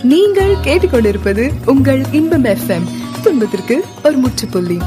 நீங்கள் கேட்டுக்கொண்டிருப்பது உங்கள் இன்பம் எஃப்எம் துன்பத்திற்கு ஒரு முற்றுப்புள்ளி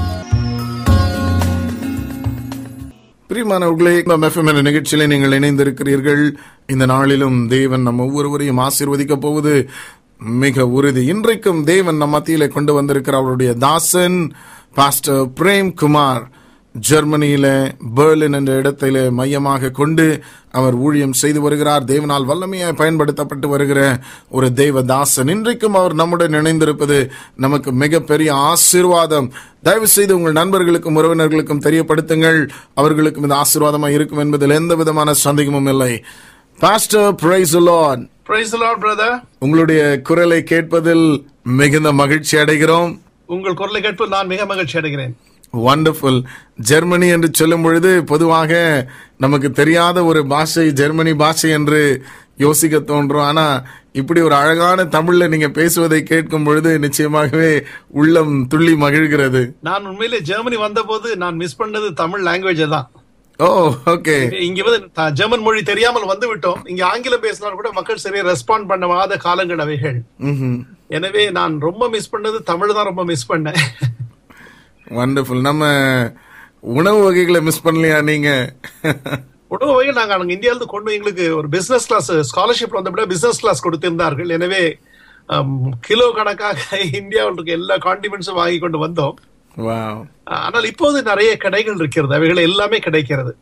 பிரியமானவர்களே நம்ம எஃப்எம் என்ற நிகழ்ச்சியில நீங்கள் இணைந்திருக்கிறீர்கள் இந்த நாளிலும் தேவன் நம்ம ஒவ்வொருவரையும் ஆசீர்வதிக்க போவது மிக உறுதி இன்றைக்கும் தேவன் நம் மத்தியிலே கொண்டு வந்திருக்கிற அவருடைய தாசன் பாஸ்டர் பிரேம் குமார் ஜெர்மனியில பெர்லின் என்ற இடத்திலே மையமாக கொண்டு அவர் ஊழியம் செய்து வருகிறார் தேவனால் வல்லமையாய் பயன்படுத்தப்பட்டு வருகிற ஒரு தெய்வ தாசன் இன்றைக்கும் அவர் நம்முடன் இணைந்திருப்பது நமக்கு மிகப்பெரிய ஆசீர்வாதம் தயவு செய்து உங்கள் நண்பர்களுக்கும் உறவினர்களுக்கும் தெரியப்படுத்துங்கள் அவர்களுக்கும் இது ஆசீர்வாதமாக இருக்கும் என்பதில் எந்த விதமான சந்தேகமும் இல்லை pastor praise Lord praise Lord brother உங்களுடைய குரலை கேட்பதில் மிகுந்த மகிழ்ச்சி அடைகிறோம் உங்கள் குரலை கேட்பு நான் மிக மகிழ்ச்சி அடைகிறேன் வண்டர்ஃபுல் ஜெர்மனி என்று சொல்லும் பொழுது பொதுவாக நமக்கு தெரியாத ஒரு பாஷை ஜெர்மனி பாஷை என்று யோசிக்க தோன்றும் ஆனா இப்படி ஒரு அழகான தமிழ்ல நீங்க பேசுவதை கேட்கும் பொழுது நிச்சயமாகவே உள்ளம் துள்ளி மகிழ்கிறது நான் உண்மையிலே ஜெர்மனி வந்தபோது நான் மிஸ் பண்ணது தமிழ் லாங்குவேஜ் தான் ஓ ஓகே இங்க வந்து த- ஜெர்மன் மொழி தெரியாமல் வந்து விட்டோம் இங்க ஆங்கிலம் பேசினால் கூட மக்கள் சரியா ரெஸ்பாண்ட் பண்ணாத காலங்கள் அவைகள் எனவே நான் ரொம்ப மிஸ் பண்ணது தமிழ் தான் ரொம்ப மிஸ் பண்ணேன் வண்டர்ஃபுல் நம்ம உணவு வகைகளை மிஸ் பண்ணலையா நீங்க உணவு வகையில் நாங்க அங்க இந்தியாவிலிருந்து கொண்டு எங்களுக்கு ஒரு பிசினஸ் கிளாஸ் ஸ்காலர்ஷிப் வந்தபடியா பிசினஸ் கிளாஸ் கொடுத்திருந்தார்கள் எனவே அம், கிலோ கணக்காக இந்தியாவில் இருக்க எல்லா காண்டிமெண்ட்ஸும் வாங்கி கொண்டு வந்தோம் வாவ் ஆனால் இப்போது நிறைய கடைகள் இருக்கிறது அவைகள் எல்லாமே கிடைக்கிறது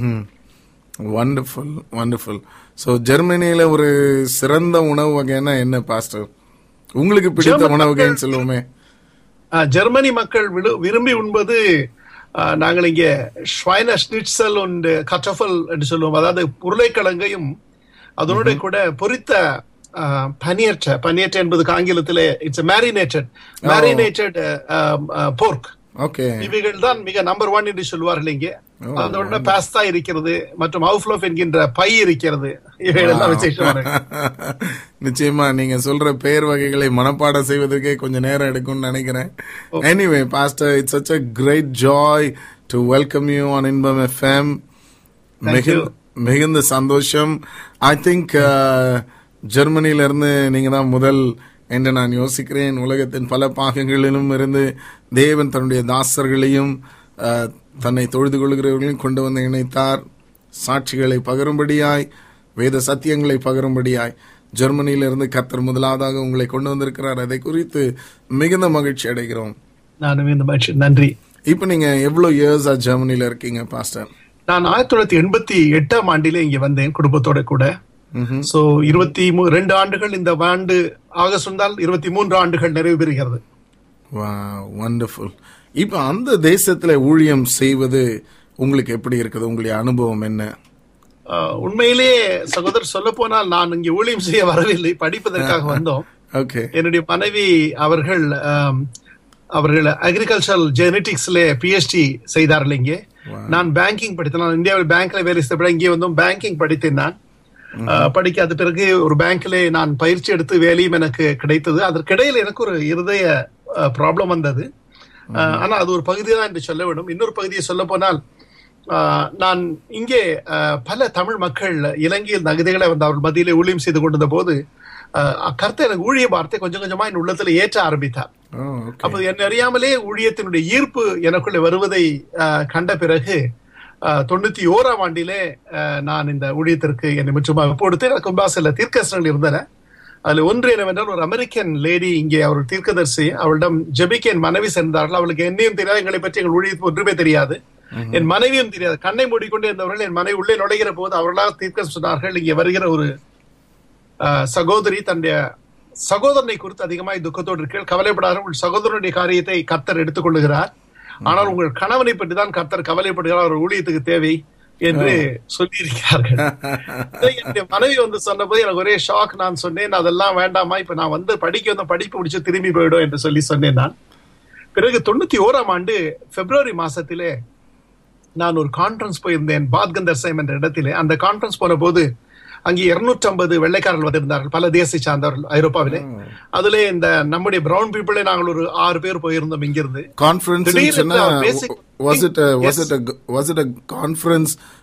வண்டர்ஃபுல் வண்டர்ஃபுல் ஸோ ஜெர்மனியில ஒரு சிறந்த உணவு வகைன்னா என்ன பாஸ்டர் உங்களுக்கு பிடித்த ஜெர்மன் உணவு மக்கள் வகைன்னு சொல்லுவோமே அஹ், ஜெர்மனி மக்கள் விரு- விரும்பி உண்பது அஹ், நாங்கள் இங்கே ஸ்வைன ஸ்னிட்சல் und கட்டஃபல் என்று சொல்லுவோம் அதாவது உருளைக்கிழங்கையும் அதனோட கூட பொரித்த அஹ், பனியற்ற பனியற்ற என்பதுக்கு ஆங்கிலத்திலே it's marinated marinated pork okay இவைகள் தான் மிக நம்பர் ஒன் என்று சொல்வார்கள் இங்கே அதோட பாஸ்தா இருக்கிறது மற்றும் அவுஃப்லோஃப் என்கின்ற பை இருக்கிறது இவைகள் எல்லாம் விசேஷமான நிச்சயமா நீங்க சொல்ற பெயர் வகைகளை மனப்பாடம் செய்வதற்கே கொஞ்சம் நேரம் எடுக்கும்னு நினைக்கிறேன் anyway pastor it's such a great joy to welcome you on இன்பம் எஃப்எம் மிகுந்த மிகுந்த சந்தோஷம் ஐ திங்க் ஜெர்மனியில இருந்து நீங்க தான் முதல் என்று நான் யோசிக்கிறேன் உலகத்தின் பல பாகங்களிலும் இருந்து தேவன் தன்னுடைய தாசர்களையும் அஹ், தன்னை தொழுது கொள்கிறவர்களையும் கொண்டு வந்து இணைத்தார் சாட்சிகளை பகரும்படியாய் வேத சத்தியங்களை பகரும்படியாய் ஜெர்மனியிலிருந்து கர்த்தர் முதலாவதாக உங்களை கொண்டு வந்திருக்கிறார் அதை குறித்து மிகுந்த மகிழ்ச்சி அடைகிறோம் நானும் இந்த மகிழ்ச்சி நன்றி இப்போ நீங்க எவ்வளவு இயர்ஸா ஜெர்மனியில இருக்கீங்க பாஸ்டர் நான் ஆயிரத்தி தொள்ளாயிரத்தி எண்பத்தி எட்டாம் ஆண்டிலே இங்க வந்தேன் குடும்பத்தோட கூட சோ இருபத்தி மூ- ரெண்டு ஆண்டுகள் இந்த ஆண்டு ஆகஸ்ட் வந்தால் இருபத்தி மூன்று ஆண்டுகள் நிறைவு பெறுகிறது வண்டர்ஃபுல் இப்போ அந்த தேசத்துல ஊழியம் செய்வது உங்களுக்கு எப்படி இருக்குது உங்களுடைய அனுபவம் என்ன ஆஹ், உண்மையிலேயே சகோதரர் சொல்ல போனால் நான் இங்கே ஊழியம் செய்ய வரவில்லை படிப்பதற்காக வந்தோம் ஓகே என்னுடைய மனைவி அவர்கள் ஆம், அவர்கள் அக்ரிகல்ச்சரல் ஜெனடிக்ஸ்ல பிஎச்டி செய்தார்கள் இங்கே நான் பேங்கிங் படித்தேன் நான் இந்தியாவில் பேங்க்ல வேலை செய்த இங்கே வந்தும் பேங்கிங் படித்தேன் நான் ஆஹ், படிக்க அது பிறகு ஒரு பேங்க்ல நான் பயிற்சி எடுத்து வேலையும் எனக்கு கிடைத்தது அதற்கிடையில் எனக்கு ஒரு இருதய ப்ராப்ளம் வந்தது ஆஹ், ஆனா அது ஒரு பகுதி தான் என்று சொல்ல வேண்டும் இன்னொரு பகுதியை சொல்ல போனால் ஆஹ், நான் இங்கே ஆஹ், பல தமிழ் மக்கள் இலங்கையில் நகதிகளை வந்து அவர் மத்தியிலே ஊழியம் செய்து கொண்டிருந்த போது ஆஹ், கர்த்தர் எனக்கு ஊழிய வார்த்தை கொஞ்சம் கொஞ்சமா என் உள்ளத்துல ஏற்ற ஆரம்பித்தார் ஓ ஓகே அப்போ என்னை அறியாமலே ஊழியத்தினுடைய ஈர்ப்பு எனக்குள்ள வருவதை ஆஹ், கண்ட பிறகு ஆஹ், தொண்ணூத்தி ஓராம் ஆண்டிலே ஆஹ், நான் இந்த ஊழியத்திற்கு என்னை முற்றுமாக கொடுத்து எனக்கு முன்பாக சில தீர்க்கசனங்கள் இருந்தன அதுல ஒன்று என்னவென்றால் ஒரு அமெரிக்கன் லேடி இங்கே அவர் தீர்க்கதரிசி அவளிடம் ஜெபிக்க என் மனைவி சென்றார்கள் அவளுக்கு என்னையும் தெரியாது எங்களை பற்றி எங்கள் ஊழியத்துக்கு ஒன்றுமே தெரியாது என் மனைவியும் தெரியாது கண்ணை மூடிக்கொண்டு இருந்தவர்கள் என் மனைவி உள்ளே நுழைகிற போது அவர்களாக தீர்க்க சொன்னார்கள் இங்கே வருகிற ஒரு ஆஹ், சகோதரி தன்னுடைய சகோதரனை குறித்து அதிகமாய் துக்கத்தோடு இருக்கீர்கள் கவலைப்படாத உங்கள் சகோதரனுடைய காரியத்தை கர்த்தர் எடுத்துக்கொள்ளுகிறார் ஆனால் உங்கள் கணவனை பற்றி தான் கர்த்தர் கவலைப்படுகிறார் ஒரு ஊழியத்துக்கு தேவை என்று சொல்லியிருக்கிறார்கள் இதை என்னுடைய மனைவி வந்து சொன்னபோது எனக்கு ஒரே ஷாக் நான் சொன்னேன் அதெல்லாம் வேண்டாமா இப்ப நான் வந்து படிக்க வந்த படிப்பு முடிச்சு திரும்பி போயிடும் என்று சொல்லி சொன்னேன் நான் பிறகு தொண்ணூத்தி ஓராம் ஆண்டு பிப்ரவரி மாசத்திலே நான் ஒரு கான்ஃபரன்ஸ் போயிருந்தேன் பாத்கந்தர்சைம் என்ற இடத்திலே அந்த கான்ஃபரன்ஸ் போன போது அங்கே 250 வெள்ளைக்காரர்கள் வந்திருந்தார்கள் பல தேசத்தை சார்ந்தவர்கள் ஐரோப்பாவிலே அதிலே இந்த நம்முடைய பிரவுன் பீப்புளே நாங்கள் ஒரு ஆறு பேர் போயிருந்தோம் இங்கிருந்து கான்ஃபரன்ஸ் திடீர்னு basic- was it a was Yes. it a was it a conference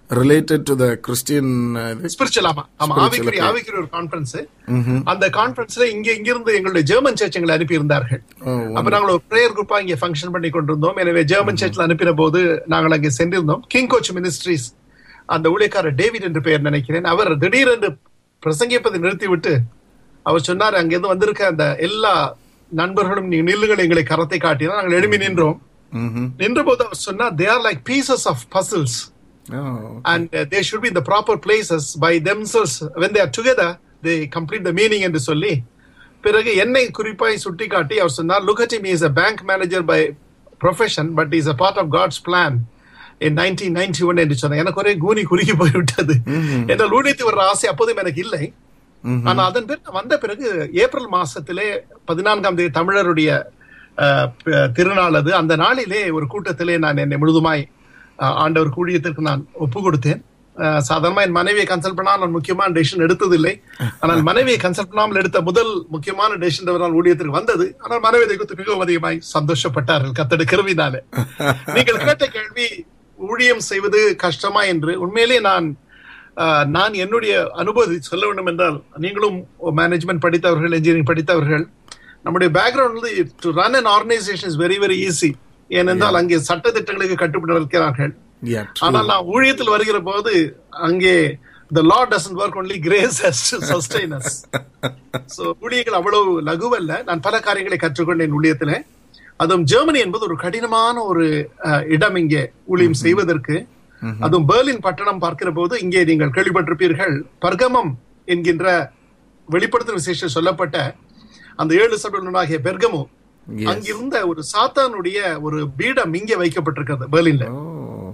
related to the Christian இது ஸ்பிரிச்சுவல் ஆமா ஆமா Spiritual, ஆவிக்குரிய okay. ஆவிக்குரிய ஒரு கான்ஃபரன்ஸ் அந்த கான்ஃபரன்ஸ்ல இங்க இங்கிருந்து எங்களுடைய ஜெர்மன் சர்ச் எங்களை அனுப்பி இருந்தார்கள் Oh, அப்ப நாங்கள் ஒரு பிரேயர் குரூப்பா இங்க ஃபங்க்ஷன் பண்ணி கொண்டிருந்தோம் எனவே ஜெர்மன் சர்ச்ல அனுப்பின போது நாங்கள் அங்கே சென்றிருந்தோம் கிங் கோச் மினிஸ்ட்ரிஸ் அந்த ஊழியக்காரர் டேவிட் என்று பெயர் நினைக்கிறேன் அவர் திடீரென்று பிரசங்கிப்பதை நிறுத்திவிட்டு அவர் சொன்னார் அங்கிருந்து வந்திருக்க அந்த எல்லா நண்பர்களும் நீங்க நில்லுங்கள் எங்களை கரத்தை காட்டினா நாங்கள் எழுப்பி நின்றோம் ம்ஹும். நின்ற போது அவர் சொன்னார் they are like pieces of puzzles Oh, and uh, they should be in the proper places by themselves when they are together they complete the meaning என்று சொல்லி பிறகு என்னை குறிப்பாய் சுட்டிக்காட்டி அவர் சொன்னார் look at him he is a bank manager by profession but he is a part of God's plan in 1991 என்று சொன்னார் எனக்கு ஒரே கூனி குறுகி போய்விட்டது என்றால் ஊழியத்து வர்ற ஆசை அப்போதும் எனக்கு இல்லை ம்ஹும். ஆனா அதன் பிறகு நான் வந்த பிறகு ஏப்ரல் மாசத்திலே பதினான்காம் தேதி தமிழருடைய அஹ், ப- திருநாள் அது அந்த நாளிலே ஒரு கூட்டத்திலே நான் என்னை முழுதுமாய் அஹ், ஆண்டவர் ஊழியத்திற்கு நான் ஒப்பு கொடுத்தேன் அஹ், சாதாரணமா என் மனைவியை கன்சல்ட் பண்ணால் நான் முக்கியமான டெசிஷன் எடுத்ததில்லை ஆனால் மனைவியை கன்சல்ட் பண்ணாமல் எடுத்த முதல் முக்கியமான டெசிஷன் நான் ஊழியத்திற்கு வந்தது ஆனால் மனைவி இதை குறித்து மிகவும் அதிகமாய் சந்தோஷப்பட்டார்கள் கத்தடு கருவினாலே நீங்கள் கேட்ட கேள்வி ஊழியம் செய்வது கஷ்டமா என்று உண்மையிலே நான் ஆஹ், நான் என்னுடைய அனுபவத்தை சொல்ல வேண்டும் என்றால் நீங்களும் மேனேஜ்மெண்ட் படித்தவர்கள் இன்ஜினியரிங் படித்தவர்கள் நம்முடைய பேக்ரவுண்ட் வந்து to run an organisation is very very easy ஏனென்றால் அங்கே சட்ட திட்டங்களுக்கு கட்டுப்பட்டு இருக்கிறார்கள் Yeah, true. ஆனால் நான் ஊழியத்தில் வருகிற போது அங்கே the law doesn't work only grace has to sustain us so ஊழியர்கள் அவ்வளவு லகுவல்ல நான் பல காரியங்களை கற்றுக்கொண்டேன் ஊழியத்திலே அதுவும் ஜெர்மனி என்பது ஒரு கடினமான ஒரு அஹ், இடம் இங்கே ஊழியம் செய்வதற்கு அதுவும் பெர்லின் பட்டணம் பார்க்கிற போது இங்கே நீங்கள் கேள்விப்பட்டிருப்பீர்கள் பர்கமம் என்கின்ற வெளிப்படுத்தும் விசேஷம் சொல்லப்பட்ட அந்த ஏழு சபையுடனாகிய பெர்கமோ Yes. அங்கிருந்த ஒரு சாத்தானுடைய ஒரு பீடம் இங்கே வைக்கப்பட்டிருக்கிறது பெர்லின்ல Oh.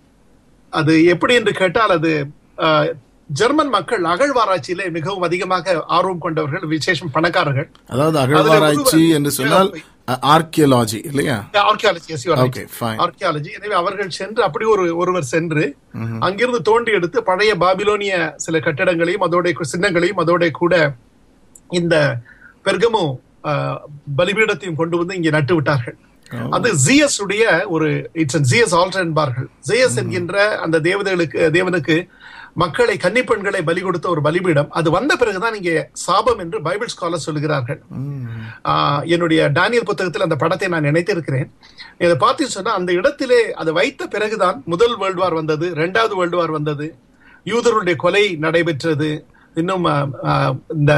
அது எப்படி என்று கேட்டால் அது அஹ், ஜெர்மன் மக்கள் அகழ்வாராய்ச்சியிலே மிகவும் அதிகமாக ஆர்வம் கொண்டவர்கள் விசேஷம் பணக்காரர்கள் அதாவது அகழ்வாராய்ச்சி ஒருவர் என்று சொன்னால் ஆர்கியலாஜி இல்லையா ஆர்கியாலஜி Okay, fine. ஆர்கியாலஜி எனவே அவர்கள் சென்று அப்படி ஒரு ஒருவர் சென்று அங்கிருந்து தோண்டி எடுத்து பழைய பாபிலோனிய சில கட்டடங்களையும் அதோட கு- சின்னங்களையும் அதோட கூட இந்த பெர்கமோ அஹ், பலிபீடத்தையும் கொண்டு வந்து இங்கே நட்டு விட்டார்கள் அது ஜிஎஸ் உடைய ஒரு இட்ஸ் ஜிஎஸ் ஆல்டர் என்பார்கள் ஜிஎஸ் என்கின்ற அந்த தேவதைகளுக்கு தேவனுக்கு மக்களை கன்னிப்பெண்களை பலி கொடுத்த ஒரு பலிபீடம் அது வந்த பிறகுதான் இங்கே சாபம் என்று பைபிள் ஸ்காலர் சொல்லுகிறார்கள் ஆஹ் என்னுடைய டானியல் புத்தகத்தில் அந்த படத்தை நான் நினைத்திருக்கிறேன் இதை பார்த்து சொன்னா அந்த இடத்திலே அதை வைத்த பிறகுதான் முதல் வேர்ல்டு வார் வந்தது இரண்டாவது வேர்ல்டு வார் வந்தது யூதருடைய கொலை நடைபெற்றது இன்னும் ஆஹ், ஆஹ், இந்த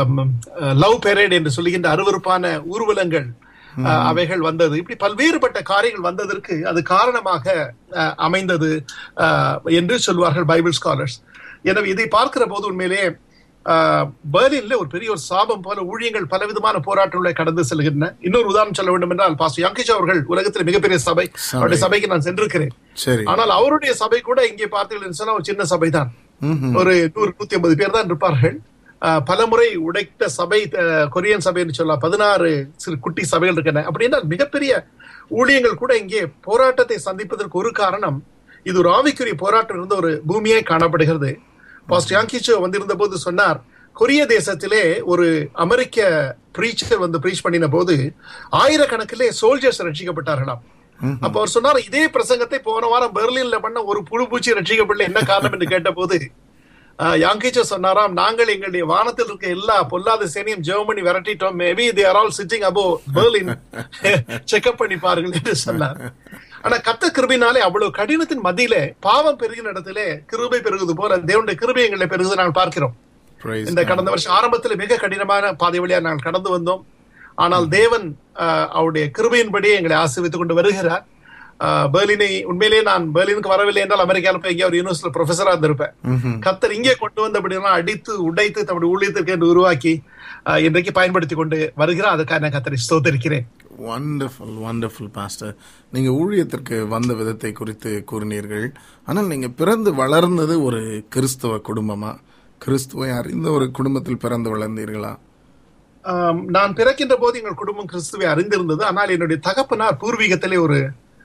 லவ் பெரேட் என்று சொல்லுகின்ற அருவருப்பான ஊர்வலங்கள் ஆஹ், அவைகள் வந்தது இப்படி பல்வேறுபட்ட காரியங்கள் வந்ததற்கு அது காரணமாக ஆஹ், அமைந்தது ஆஹ், என்று சொல்வார்கள் பைபிள் ஸ்காலர்ஸ் எனவே இதை பார்க்கிற போது உண்மையிலே ஆஹ், பெர்லின்ல ஒரு பெரிய ஒரு சாபம் போல ஊழியங்கள் பலவிதமான போராட்டங்களை கடந்து செல்கின்றன இன்னொரு உதாரணம் சொல்ல வேண்டும் என்றால் பாஸ்டர் யங்கிஷ் அவர்கள் உலகத்தில் மிகப்பெரிய சபை அவருடைய சபைக்கு நான் சென்றிருக்கிறேன் சரி ஆனால் அவருடைய சபை கூட இங்கே பார்த்தீர்கள் சொன்னா ஒரு சின்ன சபை தான் ஒரு நூறு நூத்தி ஐம்பது பேர் தான் இருப்பார்கள் ஆஹ், பலமுறை உடைத்த சபை அஹ், கொரியன் சபை என்று சொல்லலாம் பதினாறு சிறு குட்டி சபைகள் இருக்கின்றன அப்படின்னா மிகப்பெரிய ஊழியங்கள் கூட இங்கே போராட்டத்தை சந்திப்பதற்கு ஒரு காரணம் இது ஒரு ஆவிக்குரிய போராட்டம் இருந்த ஒரு பூமியே காணப்படுகிறது பாஸ்டர் யாங்கிச்சோ வந்திருந்த போது சொன்னார் கொரிய தேசத்திலே ஒரு அமெரிக்க பிரீச்சர் வந்து பிரீச் பண்ணின போது ஆயிரக்கணக்கிலே சோல்ஜர்ஸ் ரட்சிக்கப்பட்டார்களாம் அப்ப அவர் சொன்னார் இதே பிரசங்கத்தை போன வாரம் பெர்லின்ல பண்ண ஒரு புழு பூச்சி ரட்சிக்கப்படல என்ன காரணம் என்று கேட்டபோது யாங்கிச்சோ சொன்னாராம் நாங்கள் எங்களுடைய வானத்தில் இருக்க எல்லா பொல்லாத சேனையும் ஜெர்மனி விரட்டிட்டோம் maybe they are all sitting அபோ பெர்லின் செக்அப் பண்ணி பாருங்கள் என்று சொன்னார் ஆனா கத்த கிருபினாலே அவ்வளவு கடினத்தின் மத்தியிலே பாவம் பெருகின இடத்திலே கிருபை பெருகுது போல தேவனுடைய கிருபை எங்களை பெருகுது நாங்கள் பார்க்கிறோம் Praise இந்த God. கடந்த வருஷம் ஆரம்பத்தில் மிக கடினமான பாதை வழியா நாங்கள் கடந்து வந்தோம் ஆனால் தேவன் ஆஹ், அவருடைய கிருபையின்படி எங்களை ஆசீர்வித்துக் கொண்டு வருகிறார் ஆஹ், பெர்லினை உண்மையிலேயே நான் பெர்லினுக்கு வரவில்லை என்றால் அமெரிக்காவில் போய் எங்கேயா ஒரு யூனிவர்சிட்டியில் ப்ரொஃபஸரா இருந்திருப்பேன் கத்தர் இங்கே கொண்டு வந்தபடியெல்லாம் அடித்து உடைத்து தம்முடைய ஊழியத்திற்கு என்று உருவாக்கி ஆஹ், இன்றைக்கு பயன்படுத்தி கொண்டு வருகிறார் அதுக்காக நான் கத்தரை ஸ்தோத்தரிக்கிறேன் வண்டர்ஃபுல் வண்டர்ஃபுல் பாஸ்டர் நீங்க ஊழியத்திற்கு வந்த விதத்தை குறித்து கூறினீர்கள் ஆனால் நீங்க பிறந்து வளர்ந்தது ஒரு கிறிஸ்தவ குடும்பமா கிறிஸ்துவை அறிந்த ஒரு குடும்பத்தில் பிறந்து வளர்ந்தீர்களா ஆம், நான் பிறக்கின்ற போது எங்கள் குடும்பம் கிறிஸ்துவை அறிந்திருந்தது ஆனால் என்னுடைய தகப்பனார் பூர்வீகத்திலே ஒரு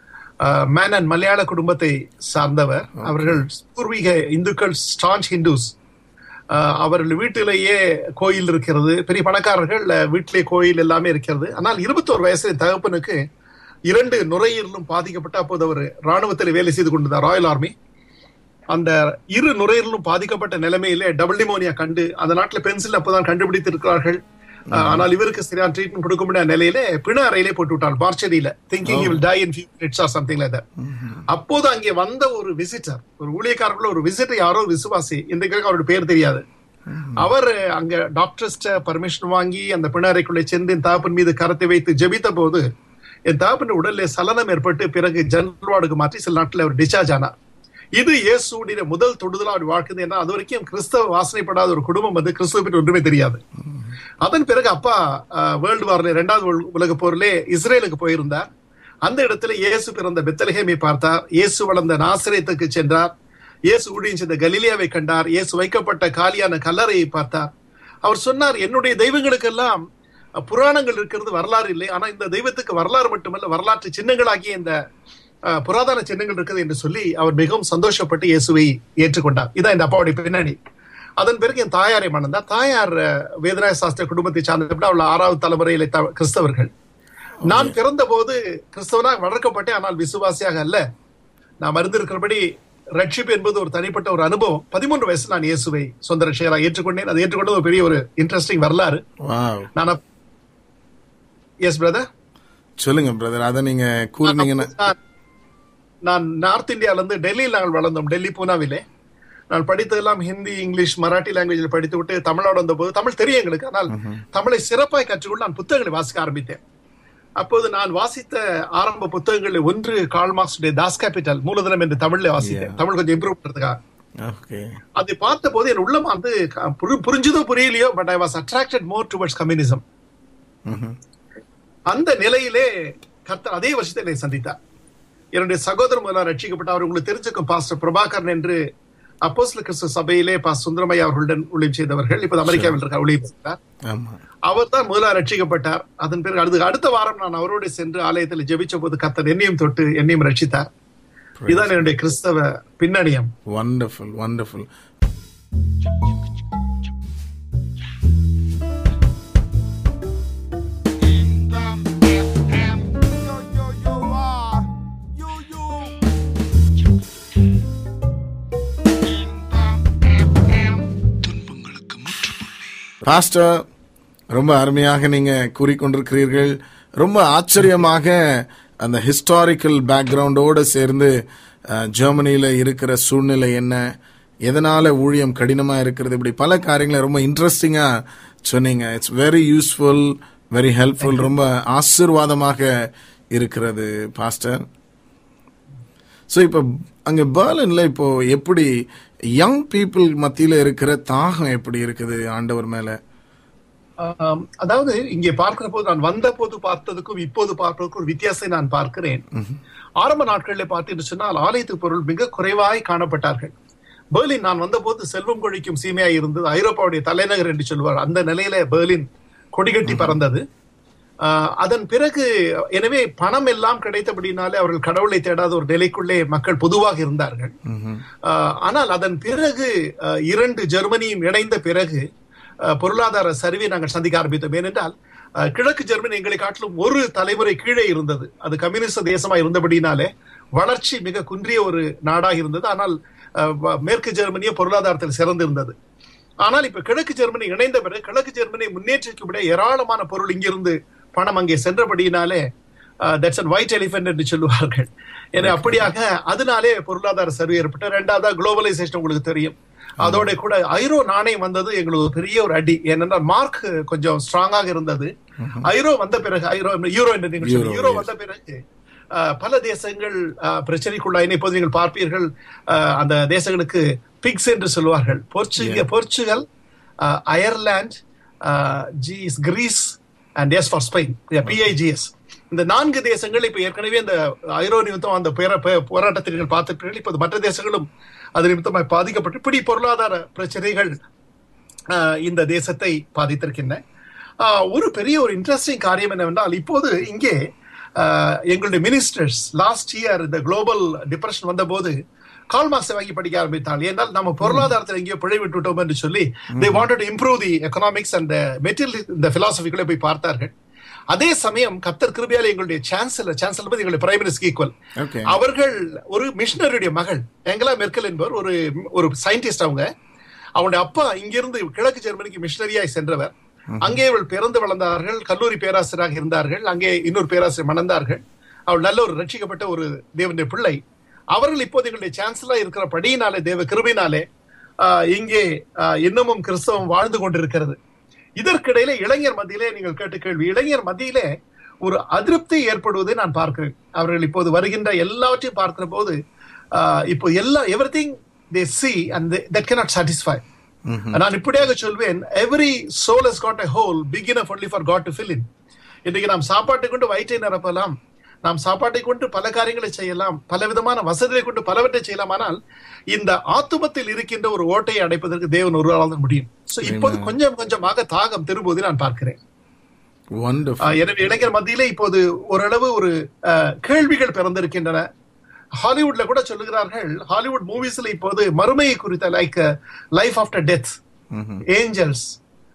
மேன் அண்ட் மலையாள குடும்பத்தை சார்ந்தவர் அவர்கள் பூர்வீக இந்துக்கள் ஸ்டான்ச் ஹிந்துஸ் அவர்கள் வீட்டிலேயே கோயில் இருக்கிறது பெரிய பணக்காரர்கள் அஹ், வீட்டிலே கோயில் எல்லாமே இருக்கிறது ஆனால் இருபத்தோரு வயசுல என் தகப்பனுக்கு இரண்டு நுரையீரலும் பாதிக்கப்பட்டு அப்போது அவர் ராணுவத்தில் வேலை செய்து கொண்டிருந்தார் ராயல் ஆர்மி அந்த இரு நுரையீரலும் பாதிக்கப்பட்ட நிலைமையிலே டபுள் நிமோனியா கண்டு அந்த நாட்டுல பென்சில் அப்பதான் கண்டுபிடித்திருக்கிறார்கள் அஹ், ஆனால் இவருக்கு சரியான ட்ரீட்மெண்ட் கொடுக்க முடியாத நிலையிலே பிண அறையிலே போட்டு விட்டார் மார்ச்சரியில thinking will die in minutes or something like that அப்போது அங்கே வந்த ஒரு விசிட்டர் ஒரு ஊழியக்காரர்கள் ஒரு விசிட்டர் யாரோ ஒரு விசுவாசி இன்றைக்கு அவரோட பேர் தெரியாது அவர் அங்க டாக்டர்ஸ்ட பர்மிஷன் வாங்கி அந்த பிணறைக்குள்ளே சென்று என் தகப்பன் மீது கரத்தை வைத்து ஜெபித்த போது என் தகப்பன் உடல்ல சலனம் ஏற்பட்டு பிறகு ஜெனரல் வார்டுக்கு மாற்றி சில நாட்டில் அவர் டிஸ்சார்ஜ் ஆனார் இது இயேசுடைய முதல் தொடுதலா அவர் வாழ்க்குது ஏன்னா அது வரைக்கும் கிறிஸ்தவ வாசனைப்படாத ஒரு குடும்பம் வந்து கிறிஸ்துவ பற்றி ஒன்றுமே தெரியாது அதன் பிறகு அப்பா வேர்ல்டு வார்ல இரண்டாவது உல- உலக போரிலே இஸ்ரேலுக்கு போயிருந்தார் அந்த இடத்துல இயேசு பிறந்த பெத்தலகேமை பார்த்தார் இயேசு வளர்ந்த நாசிரியத்துக்கு சென்றார் இயேசு ஊழியம் செய்த கலிலியாவை கண்டார் இயேசு வைக்கப்பட்ட காலியான கல்லறையை பார்த்தார் அவர் சொன்னார் என்னுடைய தெய்வங்களுக்கெல்லாம் அஹ், புராணங்கள் இருக்கிறது வரலாறு இல்லை ஆனா இந்த தெய்வத்துக்கு வரலாறு மட்டுமல்ல வரலாற்று சின்னங்களாகிய இந்த அஹ், புராதன சின்னங்கள் இருக்குது என்று சொல்லி அவர் மிகவும் சந்தோஷப்பட்டு இயேசுவை ஏற்றுக்கொண்டார் இதான் இந்த அப்பாவுடைய பின்னணி அதன் பிறகு என் தாயாரை மணந்தார் தாயார் அஹ், வேதநாய சாஸ்திர குடும்பத்தை சார்ந்த அவள் ஆறாவது தலைமுறையில த- கிறிஸ்தவர்கள் நான் பிறந்த போது கிறிஸ்தவனாக வளர்க்கப்பட்டேன் ஆனால் விசுவாசியாக அல்ல நான் அறிந்திருக்கிறபடி ரட்சிப்பு என்பது ஒரு தனிப்பட்ட ஒரு அனுபவம் பதிமூன்று வயசுல நான் இயேசுவை சொந்த ரட்சகராக ஏற்றுக்கொண்டேன் அதை ஏற்றுக்கொண்டது ஒரு பெரிய ஒரு இன்ட்ரெஸ்டிங் வரலாறு வாவ் நான் எஸ் பிரதர் சொல்லுங்க பிரதர் அதை நீங்க கூறினீங்கன்னா நான் நான் நார்த் இந்தியால இருந்து டெல்லியில் நாங்கள் வளர்ந்தோம் டெல்லி பூனாவிலே நான் படித்ததெல்லாம் ஹிந்தி இங்கிலீஷ் மராட்டி லாங்குவேஜில் படித்து விட்டு தமிழோட வந்தபோது தமிழ் தெரியும் எங்களுக்கு ஆனால் தமிழை சிறப்பாய் கற்றுக்கொண்டு நான் புத்தகங்களை வாசிக்க ஆரம்பித்தேன் அப்போது நான் வாசித்த ஆரம்ப புத்தகங்களில் ஒன்று கால் மார்க்ஸுடைய தாஸ் கேபிட்டல் மூலதனம் என்று தமிழ்ல வாசித்தேன் தமிழ் கொஞ்சம் இம்ப்ரூவ் பண்றதுக்காக ஓகே அதை பார்த்த போது என் உள்ளம் வந்து க- புரி- புரிஞ்சுதோ புரியலையோ but I was attracted more towards communism அந்த நிலையிலே கர்த்தர் அதே வருஷத்தை என்னை சந்தித்தார் என்னுடைய சகோதரர் முதல்ல ரட்சிக்கப்பட்ட அவர் உங்களுக்கு தெரிஞ்சுக்கும் பாஸ்டர் பிரபாகரன் என்று அப்போஸ்ல கிறிஸ்து சபையிலே பா சுந்தரமையா அவர்களுடன் ஊழியம் செய்தவர்கள் இப்போது அமெரிக்காவில் இருக்கார் ஊழியம் செய்கிறார் ஆமா அவர் தான் முதல்ல ரட்சிக்கப்பட்டார் அதன் பிறகு அடுத்த அடுத்த வாரம் நான் அவரோடு சென்று ஆலயத்தில் ஜெபிச்ச போது கர்த்தர் என்னையும் தொட்டு என்னையும் ரட்சித்தார் இதுதான் என்னுடைய கிறிஸ்தவ பின்னணியம் wonderful wonderful Yo, yo, yo, ah. Yo, yo. Pastor ரொம்ப அருமையாக நீங்க கூறிக்கொண்டிருக்கிறீர்கள் ரொம்ப ஆச்சரியமாக அந்த ஹிஸ்டாரிக்கல் பேக்ரவுண்டோடு சேர்ந்து அஹ், ஜெர்மனியில இருக்கிற சூழ்நிலை என்ன எதனால ஊழியம் கடினமா இருக்கிறது இப்படி பல காரியங்களை ரொம்ப இன்ட்ரெஸ்டிங்கா சொன்னீங்க it's very useful very helpful ரொம்ப ஆசீர்வாதமாக இருக்கிறது பாஸ்டர் ஸோ இப்போ அங்கே பெர்லின்ல இப்போ எப்படி யங் பீப்புள் மத்தியில் இருக்கிற தாகம் எப்படி இருக்குது ஆண்டவர் மேலே ஆம், அதாவது இங்கே பார்க்கிற போது நான் வந்த போது பார்த்ததுக்கும் இப்போது பார்ப்பதற்கும் ஒரு வித்தியாசத்தை நான் பார்க்கிறேன் ஆரம்ப நாட்களில் பார்த்தீங்கன்னு சொன்னால் ஆலயத்து பொருள் மிக குறைவாய் காணப்பட்டார்கள் பெர்லின் நான் வந்தபோது செல்வம் கொழிக்கும் சீமையாய் இருந்தது ஐரோப்பாவுடைய தலைநகர் என்று சொல்வார் அந்த நிலையில பெர்லின் கொடிகட்டி பறந்தது ஆஹ், அதன் பிறகு எனவே பணம் எல்லாம் கிடைத்தபடினாலே அவர்கள் கடவுளை தேடாத ஒரு நிலைக்குள்ளே மக்கள் பொதுவாக இருந்தார்கள் ஆஹ், ஆனால் அதன் பிறகு ஆஹ், இரண்டு ஜெர்மனியும் இணைந்த பிறகு ஆஹ், பொருளாதார சரிவை நாங்கள் சந்திக்க ஆரம்பித்தோம் ஏனென்றால் ஆஹ், கிழக்கு ஜெர்மனி எங்களை காட்டிலும் ஒரு தலைமுறை கீழே இருந்தது அது கம்யூனிஸ்ட் தேசமா இருந்தபடினாலே வளர்ச்சி மிக குன்றிய ஒரு நாடாக இருந்தது ஆனால் ஆஹ், வ- மேற்கு ஜெர்மனியோ பொருளாதாரத்தில் சிறந்திருந்தது ஆனால் இப்ப கிழக்கு ஜெர்மனி இணைந்த பிறகு கிழக்கு ஜெர்மனி முன்னேற்றிக்கப்பட ஏராளமான பொருள் இங்கிருந்து பணம் அங்கே சென்றபடியினாலே தட்ஸ் அன் ஒயிட் எலிஃபென்ட் என்று சொல்லுவார்கள் எனவே அப்படியாக அதனாலே பொருளாதார சரிவு ஏற்பட்டு ரெண்டாவதா குளோபலைசேஷன் உங்களுக்கு தெரியும் அதோட கூட ஐரோ நாணயம் வந்தது எங்களுக்கு ஒரு பெரிய ஒரு அடி ஏனென்றால் மார்க் கொஞ்சம் ஸ்ட்ராங்காக இருந்தது ஐரோ வந்த பிறகு ஐரோ யூரோ என்று நீங்கள் Euro, சொல்லுங்க. Euro yes. வந்த பிறகு அஹ், பல தேசங்கள் அஹ், பிரச்சனைக்குள்ளாயின இப்போது நீங்கள் பார்ப்பீர்கள் அஹ், அந்த தேசங்களுக்கு பிக்ஸ் என்று சொல்வார்கள் Portugal Portugal ah, Ireland ah, G's Greece and S for Spain PIGS இந்த நான்கு தேசங்கள் இப்ப ஏற்கனவே இந்த ஐரோ நிமித்தம் அந்த பேர- பே- போராட்டத்தை நீங்கள் பார்த்திருப்பீர்கள் இப்போது மற்ற தேசங்களும் அது நிமித்தமாக பாதிக்கப்பட்டு இப்படி பொருளாதார பிரச்சனைகள் ஆஹ், இந்த தேசத்தை பாதித்திருக்கின்றன ஆஹ், ஒரு பெரிய ஒரு இன்ட்ரெஸ்டிங் காரியம் என்னவென்றால் இப்போது இங்கே ஆஹ், எங்களுடைய மினிஸ்டர்ஸ் லாஸ்ட் இயர் இந்த குளோபல் டிப்ரெஷன் வந்தபோது கால் மார்க்ஸை வாங்கி படிக்க ஆரம்பித்தால் ஏன்னால் நம்ம பொருளாதாரத்தில் எங்கேயோ பிழை விட்டு விட்டோம் என்று சொல்லி they wanted improve the economics and material இந்த பிலாசபிக்குள்ளே போய் பார்த்தார்கள் அதே சமயம் கத்தர் கிருபையால எங்களுடைய சான்சலர் சான்சலர் பத்தி எங்களுடைய பிரைம் மினிஸ்டர் ஈக்குவல் ஓகே அவர்கள் ஒரு மிஷனரியுடைய மகள் ஏங்கலா மெர்க்கல் என்பவர் ஒரு ஒரு சயின்டிஸ்ட் அவங்க அவங்களுடைய அப்பா இங்கிருந்து கிழக்கு ஜெர்மனிக்கு மிஷனரியாய் சென்றவர் அங்கே இவள் பிறந்து வளர்ந்தார்கள் கல்லூரி பேராசிரியராக இருந்தார்கள் அங்கே இன்னொரு பேராசிரியர் மணந்தார்கள் அவள் நல்ல ஒரு ரட்சிக்கப்பட்ட ஒரு தேவனுடைய பிள்ளை அவர்கள் இப்போது எங்களுடைய சான்சலா இருக்கிற படியினாலே தேவ கிருபையினாலே ஆஹ், இங்கே ஆஹ், இன்னமும் கிறிஸ்தவம் வாழ்ந்து கொண்டிருக்கிறது இதற்கிடையில இளைஞர் மத்தியிலே நீங்கள் கேட்ட கேள்வி இளைஞர் மத்தியிலே ஒரு அதிருப்தி ஏற்படுவதை நான் பார்க்கிறேன் அவர்கள் இப்போது வருகின்ற எல்லாவற்றையும் பார்க்கிற போது ஆஹ், இப்போ எல்லா everything they see and that cannot satisfy நான் இப்படியாக சொல்வேன் every soul has got a hole big enough only for God to fill in இன்றைக்கு நாம் சாப்பாட்டை கொண்டு வயிற்றை நிரப்பலாம் நாம் சாப்பாட்டை கொண்டு பல காரியங்களை செய்யலாம் பல விதமான வசதிகளை கொண்டு பலவற்றை செய்யலாம் ஆனால் இந்த ஆத்துமத்தில் இருக்கின்ற ஒரு ஓட்டையை அடைப்பதற்கு தேவன் ஒரு ஆள் தான் முடியும் சோ இப்போது கொஞ்சம் கொஞ்சமாக தாகம் திரும்புவதை நான் பார்க்கிறேன் வண்டர்ஃபுல் ஆஹ் எனவே இளைஞர் மத்தியிலே இப்போது ஓரளவு ஒரு ஆஹ், கேள்விகள் பிறந்திருக்கின்றன ஹாலிவுட்ல கூட சொல்லுகிறார்கள் ஹாலிவுட் மூவிஸ்ல இப்போது மறுமையை குறித்த like life after death angels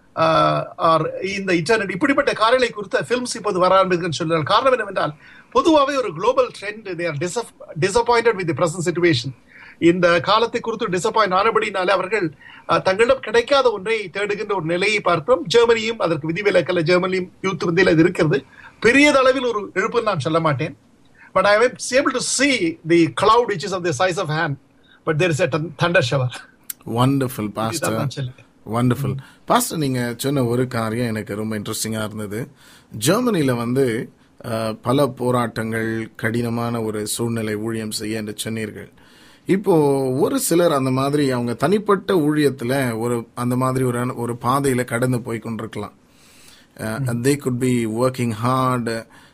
are இந்த இன்டர்நெட் இப்படிப்பட்ட காரியங்களை குறித்த ஃபிலிம்ஸ் இப்போது வர ஆரம்பிக்குன்னு சொல்லுறாங்க காரணம் என்னவென்றால் பொதுவாகவே ஒரு global trend they are disappointed with present situation இந்த காலத்தை குறித்து டிசப்பாயிண்ட் ஆனபடினாலே அவர்கள் அஹ், தங்களிடம் கிடைக்காத ஒன்றை தேடுகின்ற ஒரு நிலையை பார்க்கிறோம் ஜெர்மனியும் அதற்கு விதிவிலக்கல்ல ஜெர்மனியும் யூத் மத்தியில் அது இருக்கிறது பெரியதளவில் ஒரு எழுப்புன்னு நான் சொல்ல மாட்டேன் but I am able to see the cloud which is of the size of hand but there is a thun- thunder shower wonderful இதுதான் பாஸ்டர் நான் சொல்லுவேன் வண்டர்ஃபுல் பாஸ்டர் நீங்க சொன்ன ஒரு காரியம் எனக்கு ரொம்ப இன்ட்ரெஸ்டிங்கா இருந்தது ஜெர்மனில வந்து அஹ், பல போராட்டங்கள் கடினமான ஒரு சூழ்நிலை ஊழியம் செய்ய என்று சொன்னீர்கள் இப்போ ஒரு சிலர் அந்த மாதிரி அவங்க தனிப்பட்ட ஊழியத்துல ஒரு அந்த மாதிரி ஒரு ஒரு பாதையில கடந்து போய் கொண்டிருக்கலாம் they could be working hard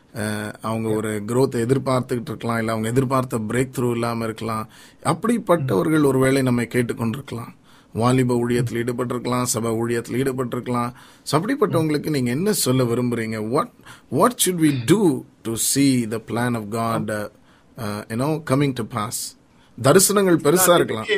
அவங்க ஒரு growth எதிர்பார்த்துக்கிட்டு இருக்கலாம் இல்லை அவங்க எதிர்பார்த்த பிரேக் த்ரூ இல்லாமல் இருக்கலாம் அப்படிப்பட்டவர்கள் ஒருவேளை நம்மை கேட்டுக்கொண்டிருக்கலாம் வாலிப ஊழியத்தில் ஈடுபட்டிருக்கலாம் சபை ஊழியத்தில் ஈடுபட்டிருக்கலாம் So, அப்படிப்பட்டவங்களுக்கு நீங்க என்ன சொல்ல விரும்புறீங்க what what should we do to see the plan of God uh, uh, you know coming to pass தரிசனங்கள் பெருசா இருக்கலாம்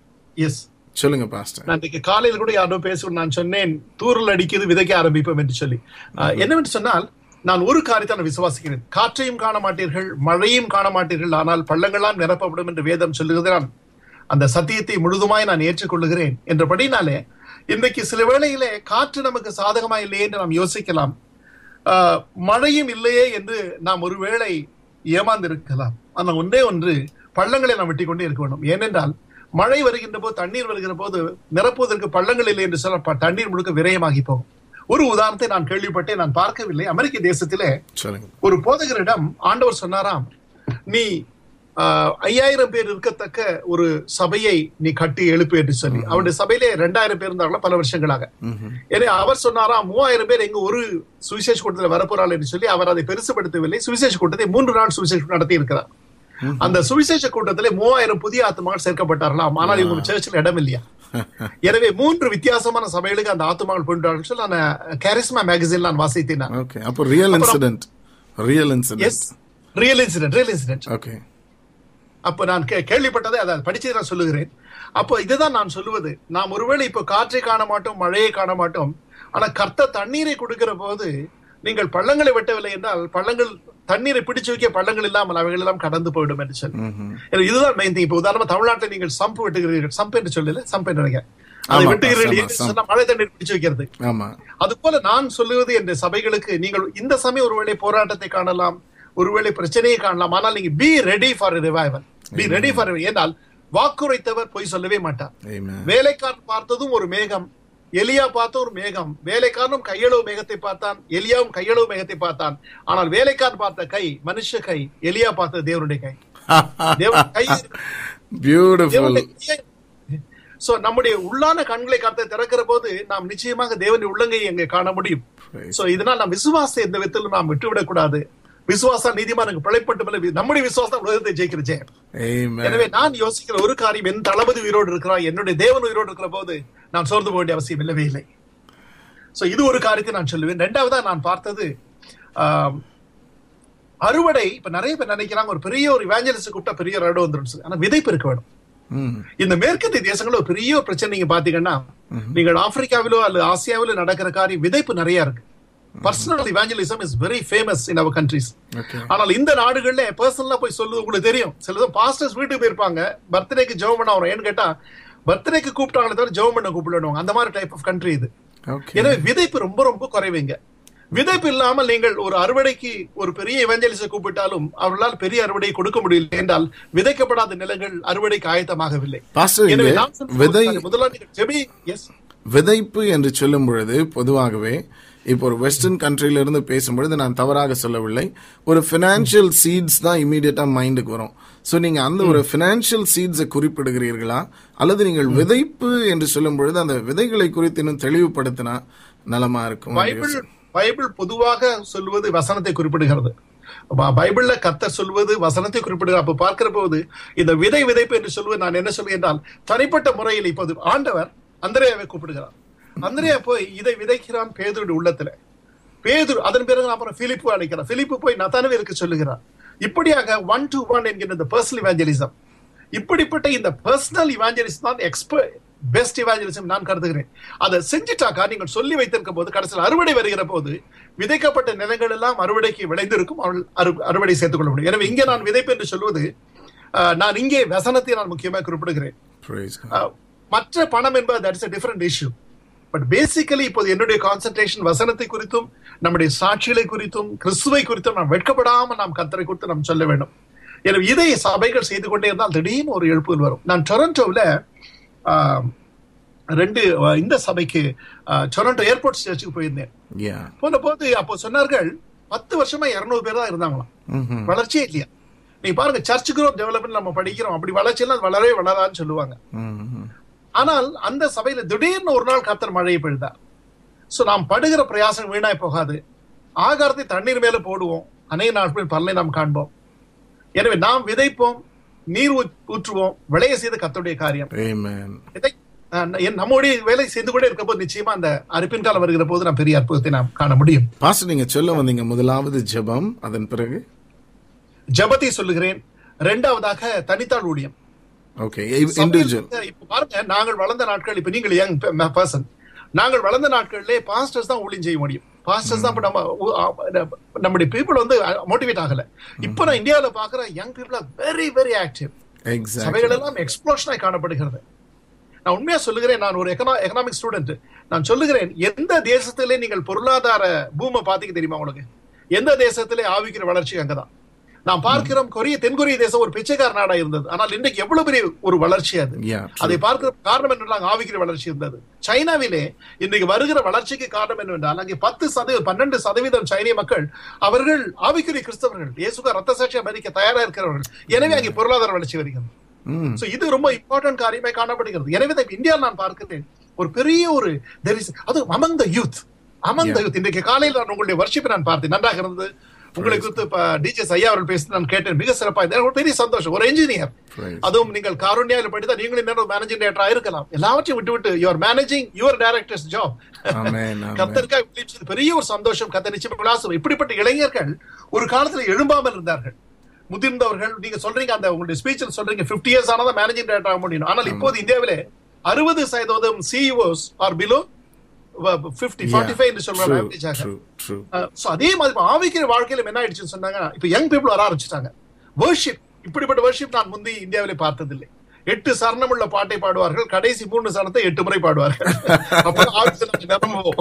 எஸ் சொல்லுங்க பாஸ்டர் நான் இன்னைக்கு காலையில் கூட யாரோ பேசுவோம் நான் சொன்னேன் தூரல் அடிக்குது விதைக்க ஆரம்பிப்போம் என்று சொல்லி ஆஹ், என்னவென்று சொன்னால் நான் ஒரு காரியத்தை நான் விசுவாசிக்கிறேன் காற்றையும் காண மாட்டீர்கள் மழையும் காண மாட்டீர்கள் ஆனால் பள்ளங்களாம் நிரப்பப்படும் என்று வேதம் சொல்லுகிறது நான் அந்த சத்தியத்தை முழுதுமாய் நான் ஏற்றுக்கொள்ளுகிறேன் என்றபடினாலே இன்றைக்கு சில வேளையிலே காற்று நமக்கு சாதகமா இல்லையே என்று நாம் யோசிக்கலாம் ஆஹ், மழையும் இல்லையே என்று நாம் ஒருவேளை ஏமாந்திருக்கலாம் ஆனால் ஒன்றே ஒன்று பள்ளங்களை நாம் வெட்டி கொண்டே இருக்க வேண்டும் ஏனென்றால் மழை வருகின்ற போது தண்ணீர் வருகிற போது நிரப்புவதற்கு பள்ளங்கள் இல்லை என்று சொல்ல ப- தண்ணீர் முழுக்க விரயமாகி போகும் ஒரு உதாரணத்தை நான் கேள்விப்பட்டேன் நான் பார்க்கவில்லை அமெரிக்க தேசத்திலே சொல்லுங்க ஒரு போதகரிடம் ஆண்டவர் சொன்னாராம் நீ ஆஹ், ஐயாயிரம் பேர் இருக்கத்தக்க ஒரு சபையை நீ கட்டி எழுப்பு என்று சொல்லி அவருடைய சபையிலே ரெண்டாயிரம் பேர் இருந்தாங்களா பல வருஷங்களாக எனவே அவர் சொன்னாராம் மூவாயிரம் பேர் எங்க ஒரு சுவிசேஷ கூட்டத்தில் வரப்போறாள் என்று சொல்லி அவர் அதை பெருசுபடுத்தவில்லை சுவிசேஷ கூட்டத்தை மூன்று நாள் சுவிசேஷம் நடத்தி இருக்கிறார் அந்த சுவிசேஷ கூட்டத்திலே மூவாயிரம் புதிய ஆத்மாக்கள் சேர்க்கப்பட்டார்களாம் ஆனால் இவங்க சர்ச்சில் இடம் இல்லையா எனவே மூன்று வித்தியாசமான சபைகளுக்கு அந்த ஆத்மாக்கள் போயிட்டார்கள் சொல்லி நான் கேரிஸ்மா மேகசின் நான் வாசித்தேன் நான். ஓகே அப்போ real incident real yes incident real incident real incident okay அப்ப நான் கே- கேள்விப்பட்டதை அதை படிச்சதை நான் சொல்லுகிறேன் அப்போ இதுதான் நான் சொல்லுவது நாம் ஒருவேளை இப்போ காற்றை காண மாட்டோம் மழையை காண மாட்டோம் ஆனா கர்த்த தண்ணீரை கொடுக்கிற போது நீங்கள் பள்ளங்களை வெட்டவில்லை என்றால் பள்ளங்கள் தண்ணீரை பிடிச்சு வைக்க பள்ளங்கள் இல்லாமல் அவைகள் எல்லாம் கடந்து போயிடும் என்று சொல்லி எனக்கு இதுதான் மெயின் இப்போ உதாரணமா தமிழ்நாட்டில் நீங்கள் சம்பு வெட்டுகிறீர்கள் சம்ப் என்று சொல்லல சம்ப் என்று நினைக்கிறேன். அதை ஆமா, வெட்டுகிறீர்கள் ஆமா, என்று சம்ப். சொன்னா மழை தண்ணீர் பிடிச்சு வைக்கிறது ஆமா அது போல நான் சொல்லுவது என்ற சபைகளுக்கு நீங்கள் இந்த சமயம் ஒருவேளை போராட்டத்தை காணலாம் ஒருவேளை பிரச்சனையை காணலாம் ஆனால் நீங்க be ready for revival be ready for ஏனால் வாக்குரைத்தவர் பொய் சொல்லவே மாட்டார் Amen. வேலைக்காரன் பார்த்ததும் ஒரு மேகம் எலியா பார்த்த ஒரு மேகம் வேலைக்காரனும் கையளவு மேகத்தை பார்த்தான் எலியாவும் கையளவு மேகத்தை பார்த்தான் ஆனால் வேலைக்காரன் பார்த்த கை மனுஷ கை எலியா பார்த்த தேவனுடைய கை தேவன் கை பியூட்டிஃபுல் சோ நம்முடைய உள்ளான கண்களை கருத்தை திறக்கிற போது நாம் நிச்சயமாக தேவனுடைய உள்ளங்கை அங்கே காண முடியும் Praise. சோ இதனால் நாம் விசுவாசத்தை எந்த விதத்திலும் நாம் விட்டுவிடக் கூடாது விசுவாசம் நீதிமானுக்கு பிழைப்பட்டு நம்முடைய விசுவாசம் உலகத்தை ஜெயிக்கிற ஜெயம் Amen. எனவே நான் யோசிக்கிற ஒரு காரியம் என் தளபதி உயிரோடு இருக்கிறார் என்னுடைய தேவன் உயிரோடு இருக்கிற போது நான் சோர்ந்து போக வேண்டிய அவசியம் இல்லவே இல்லை சோ இது ஒரு காரியத்தை நான் சொல்லுவேன் ரெண்டாவதா நான் பார்த்தது ஆம், அறுவடை இப்ப நிறைய பேர் நினைக்கிறாங்க ஒரு பெரிய ஒரு இவாஞ்சலிஸ்ட் கூப்பிட்டா பெரிய ஒரு இடம் வந்துடும் சொல்லி. ஆனா விதைப்பு இருக்க வேணும் ம். இந்த மேற்கத்திய தேசங்கள்ல ஒரு பெரிய ஒரு பிரச்சனை நீங்க பாத்தீங்கன்னா நீங்கள் ஆப்பிரிக்காவிலோ அல்லது ஆசியாவிலோ நடக்கிற காரியம் விதைப்பு நிறைய இருக்கு personal evangelism is very famous in our countries Okay. ஆனால் இந்த நாடுகள்ல பர்சனலா போய் சொல்லுது உங்களுக்கு தெரியும் சிலது பாஸ்டர்ஸ் வீட்டுக்கு போயிருப்பாங்க பர்த்டேக்கு ஜெபம் பண்ண வரும் ஏன்னு கேட்டா பர்த்டேக்கு கூப்பிட்டாங்களே தவிர ஜெபம் பண்ண கூப்பிடுவாங்க அந்த மாதிரி டைப் ஆஃப் கண்ட்ரி இது Okay. எனவே விதைப்பு ரொம்ப ரொம்ப குறைவுங்க விதைப்பு இல்லாமல் நீங்கள் ஒரு அறுவடைக்கு ஒரு பெரிய இவஞ்சலிச கூப்பிட்டாலும் அவர்களால் பெரிய அறுவடை கொடுக்க முடியல என்றால் விதைக்கப்படாத நிலங்கள் அறுவடைக்கு ஆயத்தமாகவில்லை பாஸ்டர் எனவே இங்க நான் சொல்வது விதை முதல்ல நீங்கள் ஜெபி எஸ் விதைப்பு என்று சொல்லும் பொழுது பொதுவாகவே இப்போ ஒரு வெஸ்டர்ன் கண்ட்ரில இருந்து பேசும்பொழுது நான் தவறாக சொல்லவில்லை ஒரு ஃபினான்ஷியல் சீட்ஸ் தான் இமீடியட்டா மைண்டுக்கு வரும் சோ நீங்க அந்த ஒரு ஃபினான்ஷியல் சீட்ஸை குறிப்பிடுகிறீர்களா அல்லது நீங்கள் விதைப்பு என்று சொல்லும் பொழுது அந்த விதைகளை குறித்து இன்னும் தெளிவுபடுத்தினா நலமா இருக்கும் பைபிள் பைபிள் பொதுவாக சொல்வது வசனத்தை குறிப்பிடுகிறது ப- பைபிள்ல கர்த்தர் சொல்வது வசனத்தை குறிப்பிடுகிறார் அப்ப பார்க்கிற போது இந்த விதை விதைப்பு என்று சொல்வது நான் என்ன சொல்வேன் என்றால் தனிப்பட்ட முறையில் இப்போது ஆண்டவர் அந்திரேயாவை கூப்பிடுகிறார் அந்திரேயா போய் இதை விதைக்கிறான் பேதுருடைய உள்ளத்துல பேதுரு அதன் பிறகு அப்புறம் பிலிப்பு அழைக்கிறார் பிலிப்பு போய் நத்தானவேலுக்கு சொல்லுகிறார் இப்படியாக ஒன் டு ஒன் என்கிற இந்த பர்சனல் இவாஞ்சலிசம் இப்படிப்பட்ட இந்த பர்சனல் இவாஞ்சலிசம் தான் எக்ஸ்பர்ட் பெஸ்ட் இவாஞ்சலிசம் நான் கருதுகிறேன் அதை செஞ்சுட்டாக்கா நீங்கள் சொல்லி வைத்திருக்கும் போது கடைசியில் அறுவடை வருகிற போது விதைக்கப்பட்ட நிலங்கள் எல்லாம் அறுவடைக்கு விளைந்திருக்கும் அவள் அறு- அறுவடை சேர்த்துக் கொள்ள முடியும் எனவே இங்கே நான் விதைப்பு என்று சொல்வது அஹ், நான் இங்கே வசனத்தை நான் முக்கியமாக குறிப்பிடுகிறேன் Praise God. அஹ், மற்ற பணம் என்பது that is a different issue but basically இப்போது என்னுடைய கான்சென்ட்ரேஷன் வசனத்தை குறித்தும் நம்முடைய சாட்சிகளை குறித்தும் கிறிஸ்துவை குறித்தும் நாம் வெட்கப்படாம நாம் கத்தரை குறித்து நாம் சொல்ல வேண்டும் எனவே இதை சபைகள் செய்து கொண்டே இருந்தால் திடீர்னு ஒரு எழுப்புதல் வரும் நான் டொரண்டோவில் ரெண்டு அஹ், இந்த சபைக்கு அஹ், டொரண்டோ ஏர்போர்ட் சர்ச்சுக்கு போயிருந்தேன் Yeah. போன போது அப்போ சொன்னார்கள் பத்து வருஷமா இருநூறு பேர் தான் இருந்தாங்களாம் Mhm. வளர்ச்சியே இல்லையா நீங்க பாருங்க சர்ச் குரோப் டெவலப்மெண்ட் நம்ம படிக்கிறோம் அப்படி வளர்ச்சி எல்லாம் வளரவே வளரான்னு சொல்லுவாங்க Mhm. ஆனால் அந்த சபையில திடீர்னு ஒரு நாள் கர்த்தர் மழையை பெய்தார் சோ நாம் படுகிற பிரயாசம் வீணாய் போகாது ஆகாரத்தை தண்ணீர் மேல போடுவோம் அநேக நாட்களில் பலனை நாம் காண்போம் எனவே நாம் விதைப்போம் நீர் ஊ- ஊற்றுவோம் விளைய செய்த கர்த்தருடைய காரியம் Amen. இதை அஹ், என் நம்முடைய வேலை செய்து கொண்டே இருக்க போது நிச்சயமா அந்த அறுப்பின் காலம் வருகிற போது நாம் பெரிய அற்புதத்தை நாம் காண முடியும் பாஸ்டர் நீங்க சொல்ல வந்தீங்க முதலாவது ஜெபம் அதன் பிறகு ஜெபத்தை சொல்லுகிறேன் இரண்டாவதாக தனித்தாள் ஊழியம் ஓகே இண்டிவிஜுவல் சபையில் இப்ப பாருங்க நாங்கள் வளர்ந்த நாட்கள் இப்ப நீங்கள் யங் பர்சன் நாங்கள் வளர்ந்த நாட்களிலே பாஸ்டர்ஸ் தான் ஊழியம் செய்ய முடியும் பாஸ்டர்ஸ் தான் இப்ப நம்ம உ- ஆ- நம்முடைய பீப்புள் வந்து மோட்டிவேட் ஆகல இப்ப நான் இந்தியாவுல பாக்குற young people are very very active exact சபைகள் எல்லாம் எக்ஸ்ப்ளோஷனாய் காணப்படுகிறது நான் உண்மையா சொல்லுகிறேன் நான் ஒரு எக்கனா எக்கனாமிக் ஸ்டூடெண்ட் நான் சொல்லுகிறேன் எந்த தேசத்திலே நீங்கள் பொருளாதார பூமை பாத்தீங்க தெரியுமா உங்களுக்கு எந்த தேசத்திலே ஆவிக்கிற வளர்ச்சி அங்கதான் நான் பார்க்கிறோம் கொரிய தென்கொரிய தேசம் ஒரு பிச்சைக்கார நாடா இருந்தது ஆனால் இன்றைக்கு எவ்வளவு பெரிய ஒரு வளர்ச்சி அது Yeah, அதை பார்க்கிற காரணம் என்னெல்லாம் ஆவிக்கிற வளர்ச்சி இருந்தது சைனாவிலே இன்றைக்கு வருகிற வளர்ச்சிக்கு காரணம் என்னவென்றால் அங்கே பத்து சதவீதம் பன்னெண்டு சதவீதம் சைனிய மக்கள் அவர்கள் ஆவிக்குரிய கிறிஸ்தவர்கள் இயேசுக ரத்த சாட்சி அமெரிக்க தயாரா இருக்கிறவர்கள் எனவே அங்கே பொருளாதார வளர்ச்சி வருகிறது ம் சோ இது ரொம்ப இம்பார்ட்டன்ட் காரியமே காணப்படுகிறது எனவே தான் இந்தியாவில் நான் பார்க்கிறேன் ஒரு பெரிய ஒரு there is அது among the youth among the youth இன்றைக்கு காலையில் நான் உங்களுடைய வர்ஷிப்பை நான் பார்த்தேன் நன்றாக இருந்தது உங்களை குறித்து டிஜே ஐயா அவர்கள் பேசி நான் கேட்டேன் மிக சிறப்பா இருந்தது. எனக்கு ஒரு பெரிய சந்தோஷம் ஒரு இன்ஜினியர் Praise. அதுவும் நீங்கள் காரூண்யாவில் படித்தா நீங்களும் இன்னொரு மேனேஜிங் டேரக்டரா இருக்கலாம் எல்லாவற்றையும் விட்டு விட்டு your managing your directors job Amen, amen. கத்தருக்காக விழிச்சது பெரிய ஒரு சந்தோஷம் கத்த நிச்சயம் விலாசம் இப்படிப்பட்ட இளைஞர்கள் ஒரு காலத்துல எழும்பாமல் இருந்தார்கள் முதிர்ந்தவர்கள் நீங்க சொல்றீங்க அந்த உங்களுடைய ஸ்பீச்சில் சொல்றீங்க 50 இயர்ஸ் ஆனதான் மேனேஜிங் டைரக்டர் ஆக முடியும் ஆனால் இப்போது இந்தியாவிலே அறுபது சதவீதம் CEOs are below fifty forty five என்று சொல்றாங்க True, average ஆக. true, true. அஹ் so அதே மாதிரி இப்ப ஆவிக்கிற வாழ்க்கையில என்ன ஆயிடுச்சுன்னு சொன்னாங்க இப்ப யங் பீப்புள் வர ஆரம்பிச்சுட்டாங்க வர்ஷிப் இப்படிப்பட்ட வர்ஷிப் நான் முந்தி இந்தியாவிலே பார்த்ததில்லை எட்டு சரணம் உள்ள பாட்டை பாடுவார்கள் கடைசி மூணு சரணத்தை எட்டு முறை பாடுவார்கள் அப்ப ஆபீஸ்ல நிரம்புவோம்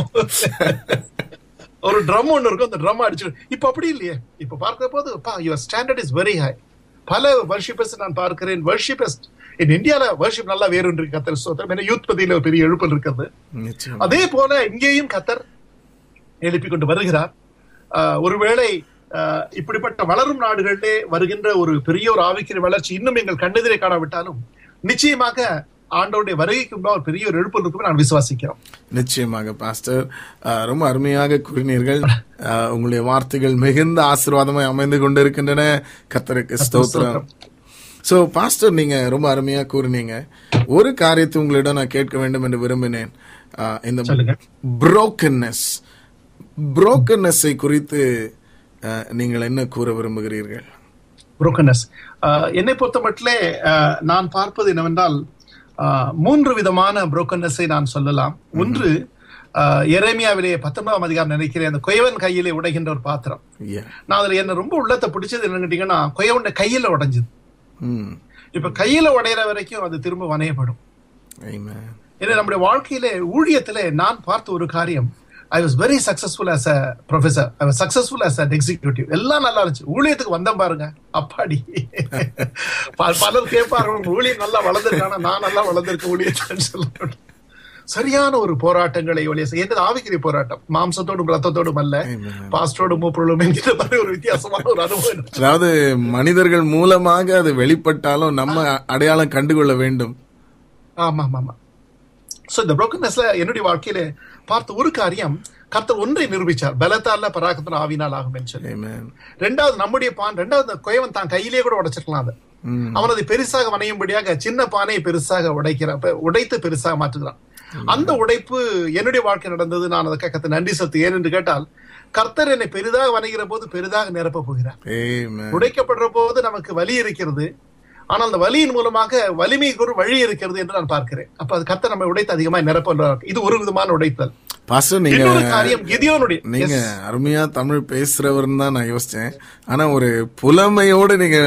ஒரு ட்ரம் ஒண்ணு இருக்கும் அந்த ட்ரம் அடிச்சு இப்ப அப்படி இல்லையே இப்ப பார்க்கிற போது your standard is very high பல வர்ஷிப்பர்ஸ் நான் பார்க்கிறேன் வர்ஷிப்பர்ஸ் இன் இந்தியால வர்ஷிப் நல்லா வேறு இருக்கு கத்தர் ஸ்தோத்திரம் ஏன்னா யூத் பத்தியில ஒரு பெரிய எழுப்பல் இருக்கிறது நிச்சயம் அதே போல இங்கேயும் கத்தர் எழுப்பிக் கொண்டு வருகிறார் ஆஹ் ஒருவேளை ஆஹ் இப்படிப்பட்ட வளரும் நாடுகளிலே வருகின்ற ஒரு பெரிய ஒரு ஆவிக்கிற வளர்ச்சி இன்னும் எங்கள் கண்ணெதிரே காணாவிட்டாலும் நிச்சயமாக ஆண்டோடைய வருகைக்கு முன்னால் ஒரு பெரிய ஒரு எழுப்பல் இருக்கும் நான் விசுவாசிக்கிறோம் நிச்சயமாக பாஸ்டர் அஹ், ரொம்ப அருமையாக கூறினீர்கள் அஹ், உங்களுடைய வார்த்தைகள் மிகுந்த ஆசீர்வாதமாய் அமைந்து கொண்டிருக்கின்றன கத்தருக்கு ஸ்தோத்திரம் சோ பாஸ்டர் நீங்க ரொம்ப அருமையா கூறினீங்க ஒரு காரியத்தை உங்களிடம் நான் கேட்க வேண்டும் என்று விரும்பினேன் அஹ், இந்த சொல்லுங்க. புரோக்கன்னஸ் புரோக்கன்னஸை குறித்து அஹ், நீங்கள் என்ன கூற விரும்புகிறீர்கள் புரோக்கனஸ் என்னை பொறுத்த மட்டிலே ஆஹ், நான் பார்ப்பது என்னவென்றால் ஆஹ், மூன்று விதமான புரோக்கனஸை நான் சொல்லலாம் ஒன்று ஆஹ், எரேமியாவிலே பத்தொன்பதாம் அதிகாரம் நினைக்கிறேன் அந்த குயவன் கையிலே உடைகின்ற ஒரு பாத்திரம் Yeah. நான் அதுல என்ன ரொம்ப உள்ளத்தை பிடிச்சது என்னன்னு கேட்டீங்கன்னா குயவன் கையில உடைஞ்சது ம். இப்ப கையில உடையிற வரைக்கும் அது திரும்ப வணையப்படும் Amen. ஏன்னா நம்முடைய வாழ்க்கையிலே ஊழியத்திலே நான் பார்த்த ஒரு காரியம் I was very successful as a professor I was successful as an executive எல்லாம் நல்லா இருந்துச்சு ஊழியத்துக்கு வந்தேன் பாருங்க அப்பாடி ப- பலர் கேட்பாரு "உங்க ஊழியம் நல்லா வளர்ந்துருக்கானா நான் நல்லா வளர்ந்திருக்க ஊழியத்தைன்னு சொல்ல சரியான ஒரு போராட்டங்களை ஒழிய எந்த ஆவிக்குரிய போராட்டம் மாம்சத்தோடும் ரத்தத்தோடும் அல்ல Amen. பாஸ்டோடும் மூப்பொருளும் என்கிற மாதிரி ஒரு வித்தியாசமான ஒரு அனுபவம் எனக்கு. அதாவது மனிதர்கள் மூலமாக அது வெளிப்பட்டாலும் நம்ம அடையாளம் கண்டுகொள்ள வேண்டும் ஆமா ஆமா ஆமா சோ இந்த புரோக்கன்னஸ்ல என்னுடைய வாழ்க்கையில பார்த்த ஒரு காரியம் கர்த்தர் ஒன்றை நிரூபிச்சார் பலத்தால பராக்கத்தில் ஆவினால் ஆகும் என்று சொல்லி Amen. ரெண்டாவது நம்முடைய பான் ரெண்டாவது இந்த குயவன் தான் கையிலேயே கூட உடைச்சிருக்கலாம் அதை ம். அவன் அதை பெருசாக வணையும்படியாக சின்ன பானையை பெருசாக உடைக்கிறான் பெ- உடைத்து பெருசாக மாற்றுகிறான் அந்த உடைப்பு என்னுடைய வாழ்க்கை நடந்தது நான் அதுக்காக கர்த்தர் நன்றி செலுத்து ஏன் என்று கேட்டால் கர்த்தர் என்னை பெரிதாக வணைகிற போது பெரிதாக நிரப்ப போகிறார் Amen. உடைக்கப்படுற போது நமக்கு வலி இருக்கிறது ஆனால் அந்த வலியின் மூலமாக வலிமைக்கு ஒரு வழி இருக்கிறது என்று நான் பார்க்கிறேன் அப்ப அது கர்த்தர் நம்ம உடைத்து அதிகமாக நிரப்ப இது ஒரு விதமான உடைத்தல் பாஸ்டர் நீங்க இன்னொரு காரியம் கிதியோனுடைய நீங்க Yes. அருமையா தமிழ் பேசுறவர்னு தான் நான் யோசிச்சேன் ஆனா ஒரு புலமையோடு நீங்க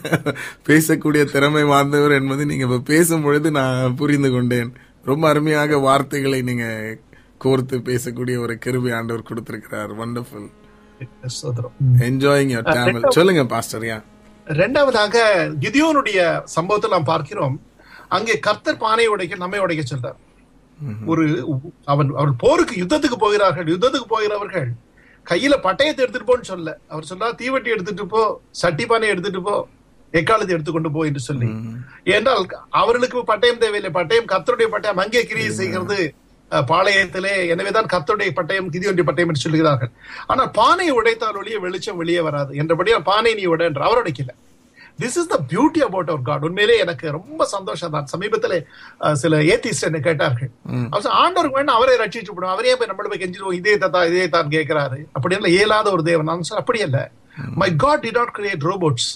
பேசக்கூடிய திறமை வாய்ந்தவர் என்பது நீங்க இப்ப பேசும் பொழுது நான் புரிந்து கொண்டேன் ரொம்ப அருமையாக வார்த்தைகளை நீங்க கோர்த்து பேசக்கூடிய ஒரு கிருபை ஆண்டவர் கொடுத்திருக்கிறார் வண்டர்ஃபுல் சோதரம். என்ஜாயிங் யுவர் தமிழ் சொல்லுங்க பாஸ்டர் யா இரண்டாவதாக கிதியோனுடைய சம்பவத்தில் நாம் பார்க்கிறோம் அங்கே கர்த்தர் பானையை உடைக்க நம்மை உடைக்க சொல்றார் ஒரு அவன் அவர் போருக்கு யுத்தத்துக்கு போகிறார்கள் யுத்தத்துக்கு போகிறவர்கள் கையில பட்டயத்தை எடுத்துட்டு போன்னு சொல்ல அவர் சொல்றார் தீவட்டி எடுத்துட்டு போ சட்டி பானை எடுத்துட்டு போ எக்காலத்தை எடுத்துக்கொண்டு போ என்று சொல்லி ஏன்றால் அவர்களுக்கு பட்டயம் தேவையில்லை பட்டயம் கர்த்தருடைய பட்டயம் அங்கே கிரியை செய்கிறது அஹ், பாளையத்திலே எனவேதான் கர்த்தருடைய பட்டயம் கிதியோனுடைய பட்டயம் என்று சொல்கிறார்கள் ஆனால் பானையை உடைத்தால் ஒழிய வெளிச்சம் வெளியே வராது என்றபடியா பானை நீ உட என்று அவர் உடைக்கல this is the beauty about our God உண்மையிலே எனக்கு ரொம்ப சந்தோஷம் தான் சமீபத்தில் சில ஏத்திஸ்ட் என்ன கேட்டார்கள் அவர் சொன்னார், ஆண்டவருக்கு வேணும் அவரே ரட்சிச்சு விடும் அவரே போய் நம்மள போய் கெஞ்சிடுவோம் இதே தத்தா இதே தான் கேட்கிறாரு அப்படி எல்லாம் இயலாத ஒரு தேவன் நான் சொன்னேன், அப்படி அல்ல my God did not create robots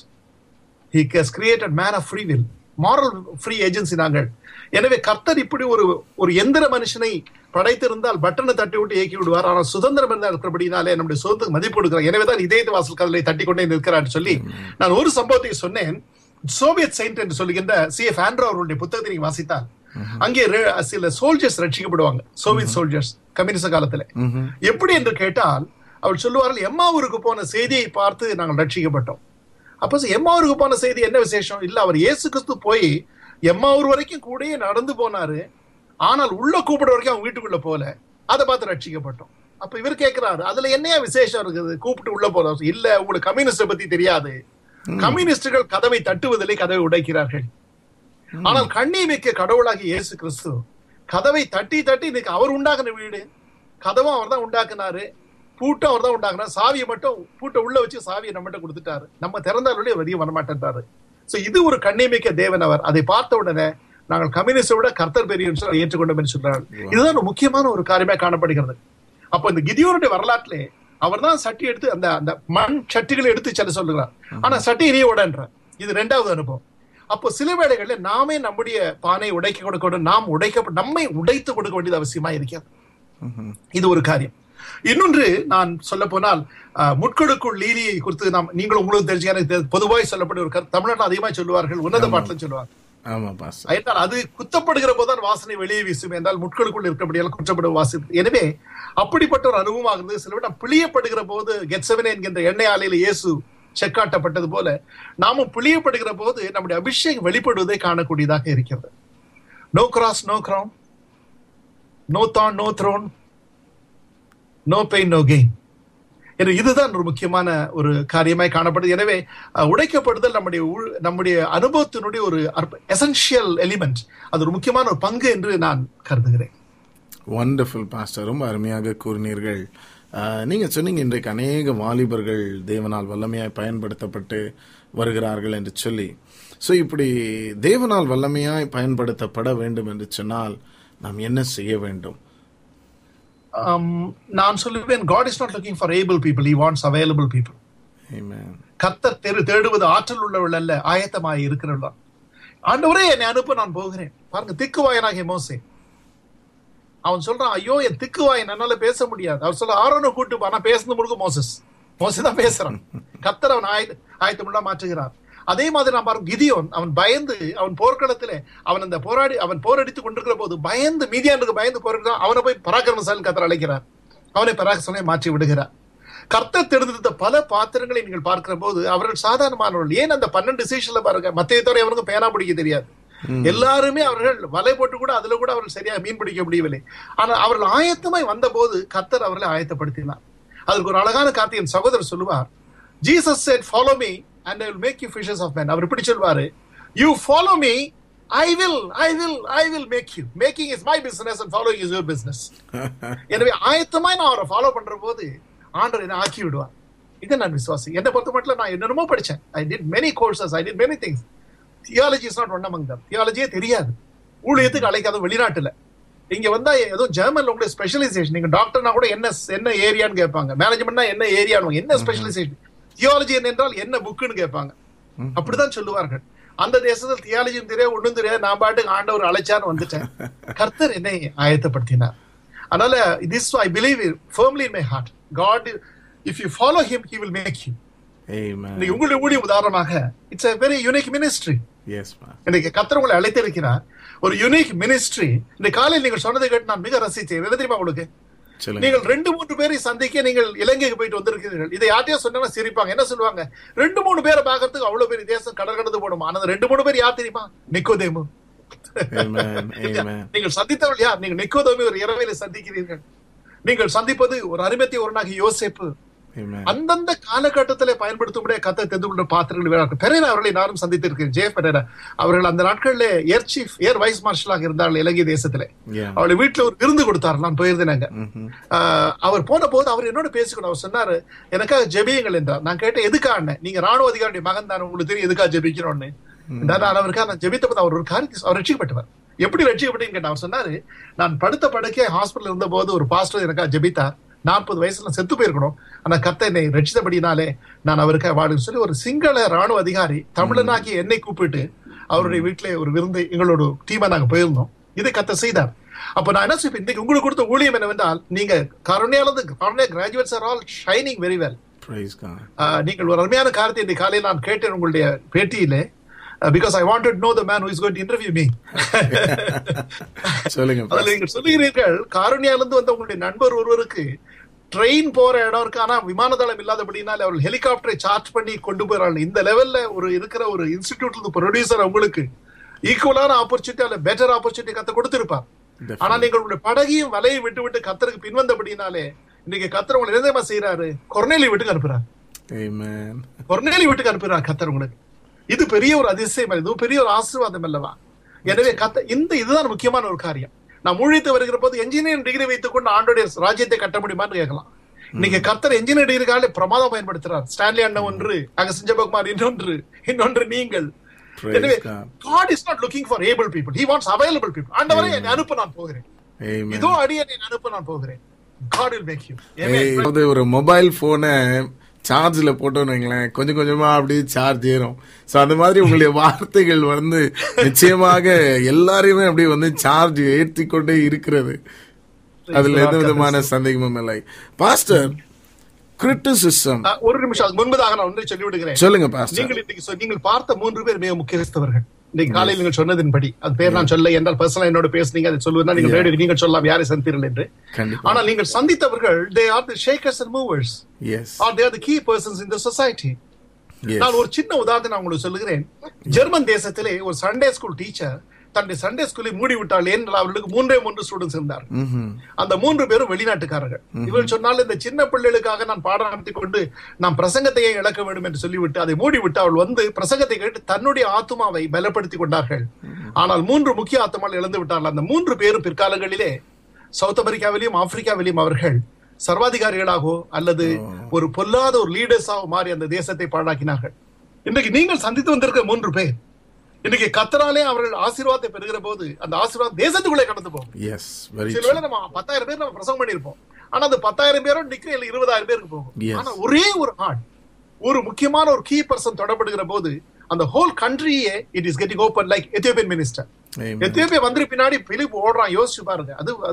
he has created man of free will moral free agency நாங்கள் எனவே கர்த்தர் இப்படி ஒரு ஒரு எந்திர மனுஷனை படைத்திருந்தால் பட்டனை தட்டி விட்டு இயக்கி விடுவார் ஆனால் சுதந்திரம் இருந்தால் இருக்கிறபடினாலே நம்முடைய சுதந்திரம் மதிப்பு கொடுக்கிறார் எனவே தான் இதயத்து வாசல் கதலை தட்டி கொண்டே நிற்கிறார் சொல்லி நான் ஒரு சம்பவத்தை சொன்னேன் சோவியத் செயின்ட் என்று சொல்லுகின்ற சி எஃப் ஆண்ட்ரோ அவருடைய புத்தகத்தை நீங்க வாசித்தால் அங்கே ரெ- சில சோல்ஜர்ஸ் ரட்சிக்கப்படுவாங்க சோவியத் சோல்ஜர்ஸ் கம்யூனிஸ்ட் காலத்துல எப்படி என்று கேட்டால் அவர் சொல்லுவார்கள் எம்மாவூருக்கு போன செய்தியை பார்த்து நாங்கள் ரட்சிக்கப்பட்டோம் அப்ப சரி, எம்மாவூருக்கு போன செய்தி என்ன விசேஷம் இல்ல அவர் இயேசு கிறிஸ்து போய் எம்மாவூர் வரைக்கும் கூடயே நடந்து போனாரு ஆனால் உள்ள கூப்பிட வரைக்கும் அவங்க வீட்டுக்குள்ள போல அதை பார்த்து ரட்சிக்கப்பட்டோம் அப்ப இவர் கேட்கிறாரு அதுல என்னையா விசேஷம் இருக்குது கூப்பிட்டு உள்ள போறோம் இல்ல உங்களுக்கு கம்யூனிஸ்ட பத்தி தெரியாது கம்யூனிஸ்டுகள் கதவை தட்டுவதில்லை கதவை உடைக்கிறார்கள் ஆனால் கண்ணி வைக்க கடவுளாகிய இயேசு கிறிஸ்து கதவை தட்டி தட்டி இன்னைக்கு அவர் உண்டாக்குன வீடு கதவும் அவர் தான் உண்டாக்குனாரு பூட்டும் அவர் தான் உண்டாக்குனாரு சாவியை மட்டும் பூட்டை உள்ள வச்சு சாவியை நம்மகிட்ட கொடுத்துட்டாரு நம்ம திறந்தாலுடைய வெளியே வரமாட்டேன்றாரு சோ இது ஒரு கண்ணிமிக்க தேவன் அவர் அதை பார்த்த உடனே நாங்கள் கம்யூனிஸ்டை விட கர்த்தர் பெரிய ஏற்றுக்கொண்டோம் என்று சொல்றாரு இதுதான் ஒரு முக்கியமான ஒரு காரியமா காணப்படுகிறது அப்போ இந்த கிதியோனுடைய வரலாற்றிலே அவர் தான் சட்டி எடுத்து அந்த அந்த மண் சட்டிகளை எடுத்து செல்ல சொல்லுகிறார் ஆனா சட்டி நீ உடன்ற இது ரெண்டாவது அனுபவம் அப்போ சில வேளைகள்ல நாமே நம்முடைய பானை உடைக்க கொடுக்க நாம் உடைக்க நம்மை உடைத்து கொடுக்க வேண்டியது அவசியமா இருக்கிறது இது ஒரு காரியம் இன்னொன்று நான் சொல்ல போனால் அஹ், முட்கொடுக்குள் லீலியை குறித்து நாம் நீங்களும் உங்களுக்கு தெரிஞ்சு எனக்கு தெரியாது. பொதுவாய் சொல்லப்பட்ட ஒரு கருத்து தமிழ்நாட்டில் அதிகமாக சொல்லுவார்கள் உன்னத பாட்டில் சொல்லுவாங்க ஆமா பாஸ்டர் என்றால் அது குத்தப்படுகிற போதுதான் வாசனை வெளியே வீசும் என்றால் முட்களுக்குள் இருக்கபடியால் குற்றப்படும் வாசி எனவே அப்படிப்பட்ட ஒரு அனுபவமாக இருந்தது சில விட பிழியப்படுகிற போது கெட்சவனே என்கின்ற எண்ணெய் ஆலையில இயேசு செக்காட்டப்பட்டது போல நாமும் பிழியப்படுகிற போது நம்முடைய அபிஷேகம் வெளிப்படுவதை காணக்கூடியதாக இருக்கிறது no cross no crown no thorn no throne no pain no gain என்று இதுதான் ஒரு முக்கியமான ஒரு காரியமாய் காணப்படுது எனவே அஹ், உடைக்கப்படுதல் நம்முடைய உள்- நம்முடைய அனுபவத்தினுடைய ஒரு எசென்ஷியல் எலிமெண்ட் அது ஒரு முக்கியமான ஒரு பங்கு என்று நான் கருதுகிறேன் வண்டர்ஃபுல் பாஸ்டர் ரொம்ப அருமையாக கூறினீர்கள் ஆஹ், நீங்க சொன்னீங்க இன்றைக்கு அநேக வாலிபர்கள் தேவனால் வல்லமையாய் பயன்படுத்தப்பட்டு வருகிறார்கள் என்று சொல்லி ஸோ இப்படி தேவனால் வல்லமையாய் பயன்படுத்தப்பட வேண்டும் என்று சொன்னால் நாம் என்ன செய்ய வேண்டும் Um, நான் சொல்லுவேன் God is not looking for able people he wants available people Amen. கர்த்தர் தெரு தேடுவது ஆற்றல் உள்ளவள் அல்ல ஆயத்தமாய் இருக்கிறவள் ஆண்டவரே என்னை அனுப்ப நான் போகிறேன் பாருங்க திக்குவாயனாகிய மோசே அவன் சொல்றான் ஐயோ என் திக்குவாய் என்னால பேச முடியாது அவர் சொல்ல ஆரோனை கூட்டு போ. ஆனா பேசுறது முழுக்க மோசஸ் மோசஸ் தான் பேசுறான் கத்தர் அவன் ஆயுத ஆயத்தமுள்ளா மாற்றுகிறார் அதே மாதிரி நான் பாருங்க கிதியோன் அவன் பயந்து அவன் போர்க்களத்திலே அவன் அந்த போராடி அவன் போரடித்துக் கொண்டிருக்கிற போது பயந்து மீதியானுக்கு பயந்து போராடுறான் அவனை போய் பராக்கிரமசாலி கத்தர் அழைக்கிறார் அவனை பராக்கிரமசாலி மாற்றி விடுகிறார் கர்த்தர் தேர்ந்தெடுத்த பல பாத்திரங்களை நீங்கள் பார்க்கிற போது அவர்கள் சாதாரணமானவர்கள் ஏன் அந்த பன்னெண்டு சீஷன்ல பாருங்க மத்திய தவிர அவனுக்கு பேனா பிடிக்க தெரியாது எல்லாருமே அவர்கள் வலை போட்டு கூட அதுல கூட அவர்கள் சரியா மீன் பிடிக்க முடியவில்லை ஆனால் அவர்கள் ஆயத்தமாய் வந்தபோது கர்த்தர் அவர்களை ஆயத்தப்படுத்தினார் அதற்கு ஒரு அழகான கார்த்தை என் சகோதரர் சொல்லுவார் Jesus said follow me and I will make you fishers of men அவர் இப்படி சொல்வாரு you follow me I will I will I will make you making is my business and following is your business எனவே ஆயத்தமாய் நான் அவரை follow பண்ற போது ஆண்டவர் என்ன ஆக்கி விடுவார் இதை நான் விசுவாசி என்னை பொறுத்த மட்டும் நான் என்னென்னமோ படிச்சேன் I did many courses I did many things theology is not one among them தியாலஜியே தெரியாது ஊழியத்துக்கு அழைக்காத வெளிநாட்டுல இங்க வந்தா ஏதோ ஜெர்மன்ல உங்களுக்கு ஸ்பெஷலைசேஷன் நீங்க டாக்டர்னா கூட என்ன என்ன ஏரியான்னு கேட்பாங்க மேனேஜ்மெண்ட்னா என்ன ஏரியான்னு என்ன ஸ்பெஷலைசேஷன் தியாலஜி என்றால் என்ன புக்குன்னு கேட்பாங்க அப்படிதான் சொல்லுவார்கள் அந்த தேசத்தில் தியாலஜியும் தெரியாது ஒண்ணும் தெரியாது நான் பாட்டுக்கு ஆண்டவர் அழைச்சான்னு வந்துட்டேன் கர்த்தர் என்னை ஆயத்தப்படுத்தினார் அதனால this I believe firmly in my heart God if you follow him he will make you Amen. இன்னைக்கு உங்களுடைய ஊழியம் உதாரணமாக it's a very unique ministry Yes, Pastor. இன்னைக்கு கத்தர் உங்களை அழைத்திருக்கிறார் ஒரு யூனிக் மினிஸ்ட்ரி இந்த காலையில் நீங்கள் சொன்னதை கேட்டு நான் மிக ரசித்தேன் என்ன தெரியுமா உங்களுக்கு சொல்லுங்க நீங்கள் ரெண்டு மூன்று பேரை சந்திக்க நீங்கள் இலங்கைக்கு போயிட்டு வந்திருக்கிறீர்கள் இதை யார்ட்டையோ சொன்னா சிரிப்பாங்க என்ன சொல்லுவாங்க ரெண்டு மூணு பேரை பார்க்கறதுக்கு அவ்வளவு பெரிய தேசம் கடல் கடந்து போடுமா ஆனா அந்த ரெண்டு மூணு பேர் யார் தெரியுமா நிக்கோதேமு Amen. Amen. நீங்கள் சந்தித்தவர்கள் யார் நீங்கள் நிக்கோதேமு ஒரு இரவையில சந்திக்கிறீர்கள் நீங்கள் சந்திப்பது ஒரு அருமத்தை ஒருநாக யோசேப்பு Amen. அந்தந்த காலகட்டத்திலே பயன்படுத்தும்படிய கத்தை தெரிந்து கொண்ட பாத்திரங்கள் வீரர்கள் பெரேரா அவர்களை நானும் சந்தித்திருக்கிறேன் ஜே பெரேரா அவர்கள் அந்த நாட்களிலே ஏர் சீஃப் ஏர் வைஸ் மார்ஷலாக இருந்தார்கள் இலங்கை தேசத்திலே Yeah. அவளை வீட்டுல ஒரு விருந்து கொடுத்தார் நான் போயிருந்தேங்க Mhm. ஆஹ் அவர் போன போது அவர் என்னோட பேசிக்கணும் அவர் சொன்னாரு எனக்காக ஜெபியுங்கள் என்றார் நான் கேட்டேன் எதுக்காக நீங்க ராணுவ அதிகாரியுடைய மகன் தான் உங்களுக்கு தெரியும் எதுக்காக ஜெபிக்கணும்னு நான் நான் அவருக்காக நான் ஜெபித்த போது அவர் ஒரு காரியத்தை அவர் ரட்சிக்கப்பட்டவர் எப்படி ரட்சிக்கப்பட்டேன்னு கேட்டேன் அவர் சொன்னாரு நான் படுத்த படுக்கே ஹாஸ்பிட்டல் இருந்த போது ஒரு பாஸ்டர் எனக்காக ஜெபித்தார் நாற்பது வயசுல செத்து போயிருக்கணும் ஆனா கத்த என்னை ரட்சித்தபடினாலே நான் அவருக்காக வாடுன்னு சொல்லி ஒரு சிங்கள ராணுவ அதிகாரி தமிழனாக்கி என்னை கூப்பிட்டு அவருடைய வீட்டிலே ஒரு விருந்து எங்களோட டீமா நாங்க போயிருந்தோம் இதை கத்த செய்தார் அப்ப நான் என்ன சொல்றேன் இன்னைக்கு உங்களுக்கு கொடுத்த ஊழியம் என்னவென்றால் நீங்க கருணையால இருந்து Karunya graduates are all shining very well Praise God. நீங்கள் ஒரு அருமையான காரியத்தை இன்றைக்கு காலையில் நான் கேட்டேன் உங்களுடைய பேட்டியிலே because I wanted know the man who is going to interview me சொல்லுங்க அதுல Pastor. நீங்கள் சொல்லுகிறீர்கள் காரணியால இருந்து வந்த உங்களுடைய நண்பர் ஒருவருக்கு ட்ரெயின் போற இடம் இருக்கு ஆனா விமான தளம் இல்லாதபடினால அவர்கள் ஹெலிகாப்டரை சார்ஜ் பண்ணி கொண்டு போறாங்க இந்த லெவல்ல ஒரு இருக்கிற ஒரு இன்ஸ்டிடியூட்ல இருந்து ப்ரொடியூசர் உங்களுக்கு ஈக்குவலான ஆப்பர்ச்சுனிட்டி அல்ல பெட்டர் ஆப்பர்ச்சுனிட்டி கத்த கொடுத்திருப்பார் ஆனா நீங்கள் உங்களுடைய படகையும் வலையை விட்டு விட்டு கத்தருக்கு பின்வந்தபடினாலே இன்னைக்கு கத்தர் உங்களை என்ன செய்யறாரு கொர்நேலி வீட்டுக்கு அனுப்புறாரு Amen. கொர்நேலி வீட்டுக்கு அனுப்புறார் கத்தர் உங்களுக்கு இது பெரிய ஒரு அதிசயம் அல்ல, இது பெரிய ஒரு ஆசீர்வாதம் அல்லவா எனவே கத்த இந்த இதுதான் முக்கியமான ஒரு காரியம் நான் ஊழித்து வருகிற போது என்ஜினியரிங் டிகிரி வைத்துக் கொண்டு ஆண்டோடைய ராஜ்யத்தை கட்ட முடியுமான்னு கேட்கலாம் இன்னைக்கு கத்தர் என்ஜினியர் டிகிரிக்காலே பிரமாதம் பயன்படுத்துறார் ஸ்டான்லி அண்ணன் ஒன்று அங்க செஞ்சபகுமார் இன்னொன்று இன்னொன்று நீங்கள் Praise எனவே God. God is not looking for able people. He wants available people. ஆண்டவரே என்னை அனுப்ப நான் போகிறேன் Amen. இதோ அடியனை அனுப்ப நான் போகிறேன் God will make you. Amen. ஏய், அதாவது ஒரு மொபைல் போனை சார்ஜ்ல போட்டோம்னு வைங்களேன் கொஞ்சம் கொஞ்சமா அப்படியே சார்ஜ் ஏறும் சோ அந்த மாதிரி உங்களுடைய வார்த்தைகள் வந்து நிச்சயமாக எல்லாரையுமே அப்படியே வந்து சார்ஜ் ஏற்றி கொண்டே இருக்கிறது அதுல எந்த விதமான சந்தேகமும் இல்லை பாஸ்டர் கிரிட்டிசிசம் அஹ், ஒரு நிமிஷம் அதுக்கு முன்பதாக நான் ஒன்றை சொல்லி விடுகிறேன் சொல்லுங்க பாஸ்டர் நீங்கள் இன்னைக்கு சொ- நீங்கள் பார்த்த மூன்று பேர் மிக முக்கியஸ்தவர்கள் இன்னைக்கு காலையில் நீங்கள் சொன்னதின்படி அது பேர் நான் சொல்ல என்றால் பர்சனலா என்னோட பேசுனீங்க அதை சொல்லுவதா நீங்கள் Yeah. ரேடியோ நீங்கள் சொல்லலாம் யாரை சந்தித்தீர்கள் என்று கண்டிப்பா ஆனால் நீங்கள் சந்தித்தவர்கள் they are the shakers and movers yes are they are the key persons in the society நான் ஒரு சின்ன உதாரணத்தை நான் உங்களுக்கு சொல்லுகிறேன் ஜெர்மன் தேசத்திலே ஒரு சண்டே ஸ்கூல் டீச்சர் தன்னுடைய சண்டே ஸ்கூலை மூடி விட்டாள் ஏனென்றால் அவர்களுக்கு மூன்றே மூன்று ஸ்டூடெண்ட்ஸ் இருந்தார் அந்த மூன்று பேரும் வெளிநாட்டுக்காரர்கள் இவள் சொன்னால் இந்த சின்ன பிள்ளைகளுக்காக நான் பாடம் நடத்தி கொண்டு நான் பிரசங்கத்தையே இழக்க வேண்டும் என்று சொல்லிவிட்டு அதை மூடிவிட்டு அவள் வந்து பிரசங்கத்தை கேட்டு தன்னுடைய ஆத்மாவை பலப்படுத்தி கொண்டார்கள் ஆனால் மூன்று முக்கிய ஆத்மாவில் இழந்து விட்டார்கள் அந்த மூன்று பேரும் பிற்காலங்களிலே சவுத் அமெரிக்காவிலும் ஆப்பிரிக்காவிலும் அவர்கள் சர்வாதிகாரிகளாகவோ அல்லது ஒரு பொல்லாத ஒரு லீடர்ஸாக மாறி அந்த தேசத்தை பாழாக்கினார்கள் இன்றைக்கு நீங்கள் சந்தித்து வந்திருக்க மூன்று பேர் இன்னைக்கு கத்தராலே அவர்கள் ஆசீர்வாதத்தை பெறுகிற போது அந்த ஆசீர்வாதம் தேசத்துக்குள்ளே கடந்து போகும் எஸ் வெரி சில வேளை நம்ம பத்தாயிரம் பேர் நம்ம பிரசங்கம் பண்ணிருப்போம் ஆனா அந்த பத்தாயிரம் பேரும் நிக்க இல்ல இருபதாயிரம் பேருக்கு போகும் Yes. ஆனா ஒரே ஒரு ஆள் ஒரு முக்கியமான ஒரு கீ பர்சன் தொடப்படுகிற போது அந்த ஹோல் கண்ட்ரியே it is getting open like Ethiopian minister Ethiopia வந்து பின்னாடி பிலிப் ஓடுறான் யோசிச்சு பாருங்க அது அது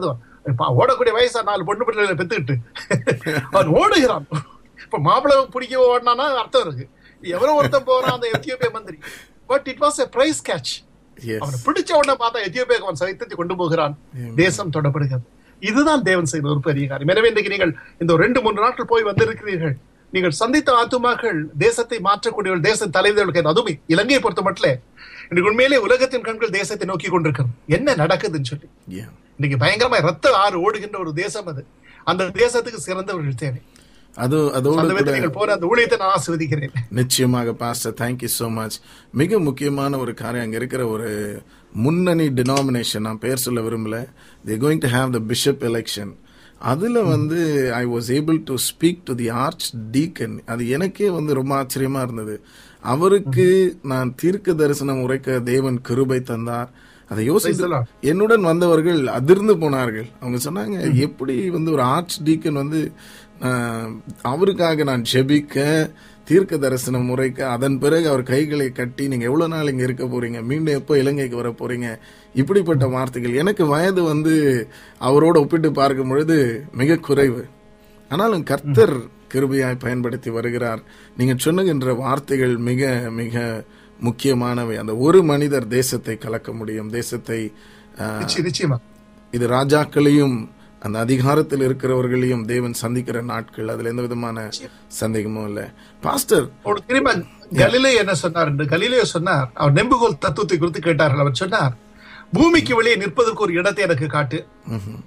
இப்ப ஓடக்கூடிய வயசா நாலு பொண்ணு பிள்ளைகளை பெத்துக்கிட்டு அவன் ஓடுகிறான் இப்ப மாப்பிள்ளை பிடிக்க ஓடினானா அர்த்தம் இருக்கு எவரோ ஒருத்தன் போறான் அந்த எத்தியோப்பிய மந்திரி but it was a prize catch yes அவனை பிடிச்ச உடனே பார்த்தா எத்தியோப்பியாவுக்கு அவன் சைத்தத்தை கொண்டு போகிறான் தேசம் தொடப்படுகிறது இதுதான் தேவன் செய்த ஒரு பெரிய காரியம் எனவே இன்றைக்கு நீங்கள் இந்த ஒரு ரெண்டு மூன்று நாட்கள் போய் வந்திருக்கிறீர்கள் நீங்கள் சந்தித்த ஆத்துமாக்கள் தேசத்தை மாற்றக்கூடியவர்கள் தேச தலைவர்களுக்கு அதுவுமே இலங்கையை பொறுத்த மட்டும் இன்னைக்கு உண்மையிலே உலகத்தின் கண்கள் தேசத்தை நோக்கி கொண்டிருக்கிறது என்ன நடக்குதுன்னு சொல்லி Yeah. இன்னைக்கு பயங்கரமா ரத்த ஆறு ஓடுகின்ற ஒரு தேசம் அது அந்த தேசத்துக்கு சிறந்தவர்கள் தேவை அது அதோடு அந்த கூட விதத்தில் நீங்கள் போற அந்த ஊழியத்தை நான் ஆசிர்வதிக்கிறேன் நிச்சயமாக பாஸ்டர் தேங்க்யூ ஸோ மச் மிக முக்கியமான ஒரு காரியம் அங்கே இருக்கிற ஒரு முன்னணி டினாமினேஷன் நான் பேர் சொல்ல விரும்பல they going to have the bishop election அதில் வந்து I was able to speak to the archdeacon அது எனக்கே வந்து ரொம்ப ஆச்சரியமா இருந்தது அவருக்கு நான் தீர்க்க தரிசனம் உரைக்க தேவன் கிருபை தந்தார் அதை Praise the யோசித்து Lord. என்னுடன் வந்தவர்கள் அதிர்ந்து போனார்கள் அவங்க சொன்னாங்க எப்படி வந்து ஒரு ஆர்ச் டீக்கன் வந்து ஆஹ், அவருக்காக நான் ஜெபிக்க தீர்க்க தரிசனம் முறைக்க அதன் பிறகு அவர் கைகளை கட்டி நீங்க எவ்வளவு நாள் இங்க இருக்க போறீங்க மீண்டும் எப்போ இலங்கைக்கு வர போறீங்க இப்படிப்பட்ட வார்த்தைகள் எனக்கு வயது வந்து அவரோட ஒப்பிட்டு பார்க்கும் பொழுது மிக குறைவு ஆனாலும் கர்த்தர் கிருபையாய் பயன்படுத்தி வருகிறார் நீங்க சொன்னுகின்ற வார்த்தைகள் மிக மிக முக்கியமானவை அந்த ஒரு மனிதர் தேசத்தை கலக்க முடியும் தேசத்தை ஆஹ், நிச்சயம் நிச்சயமா இது ராஜாக்களையும் அந்த அதிகாரத்தில் இருக்கிறவர்களையும் தேவன் சந்திக்கிற நாட்கள் அதுல எந்த விதமான சந்தேகமும் இல்ல பாஸ்டர் ஒரு திரும்ப கலிலே என்ன சொன்னார் என்று கலிலே சொன்னார் அவர் நெம்புகோல் தத்துவத்தை குறித்து கேட்டார்கள் அவர் சொன்னார் பூமிக்கு வெளியே நிற்பதற்கு ஒரு இடத்தை எனக்கு காட்டு ம்ஹும்.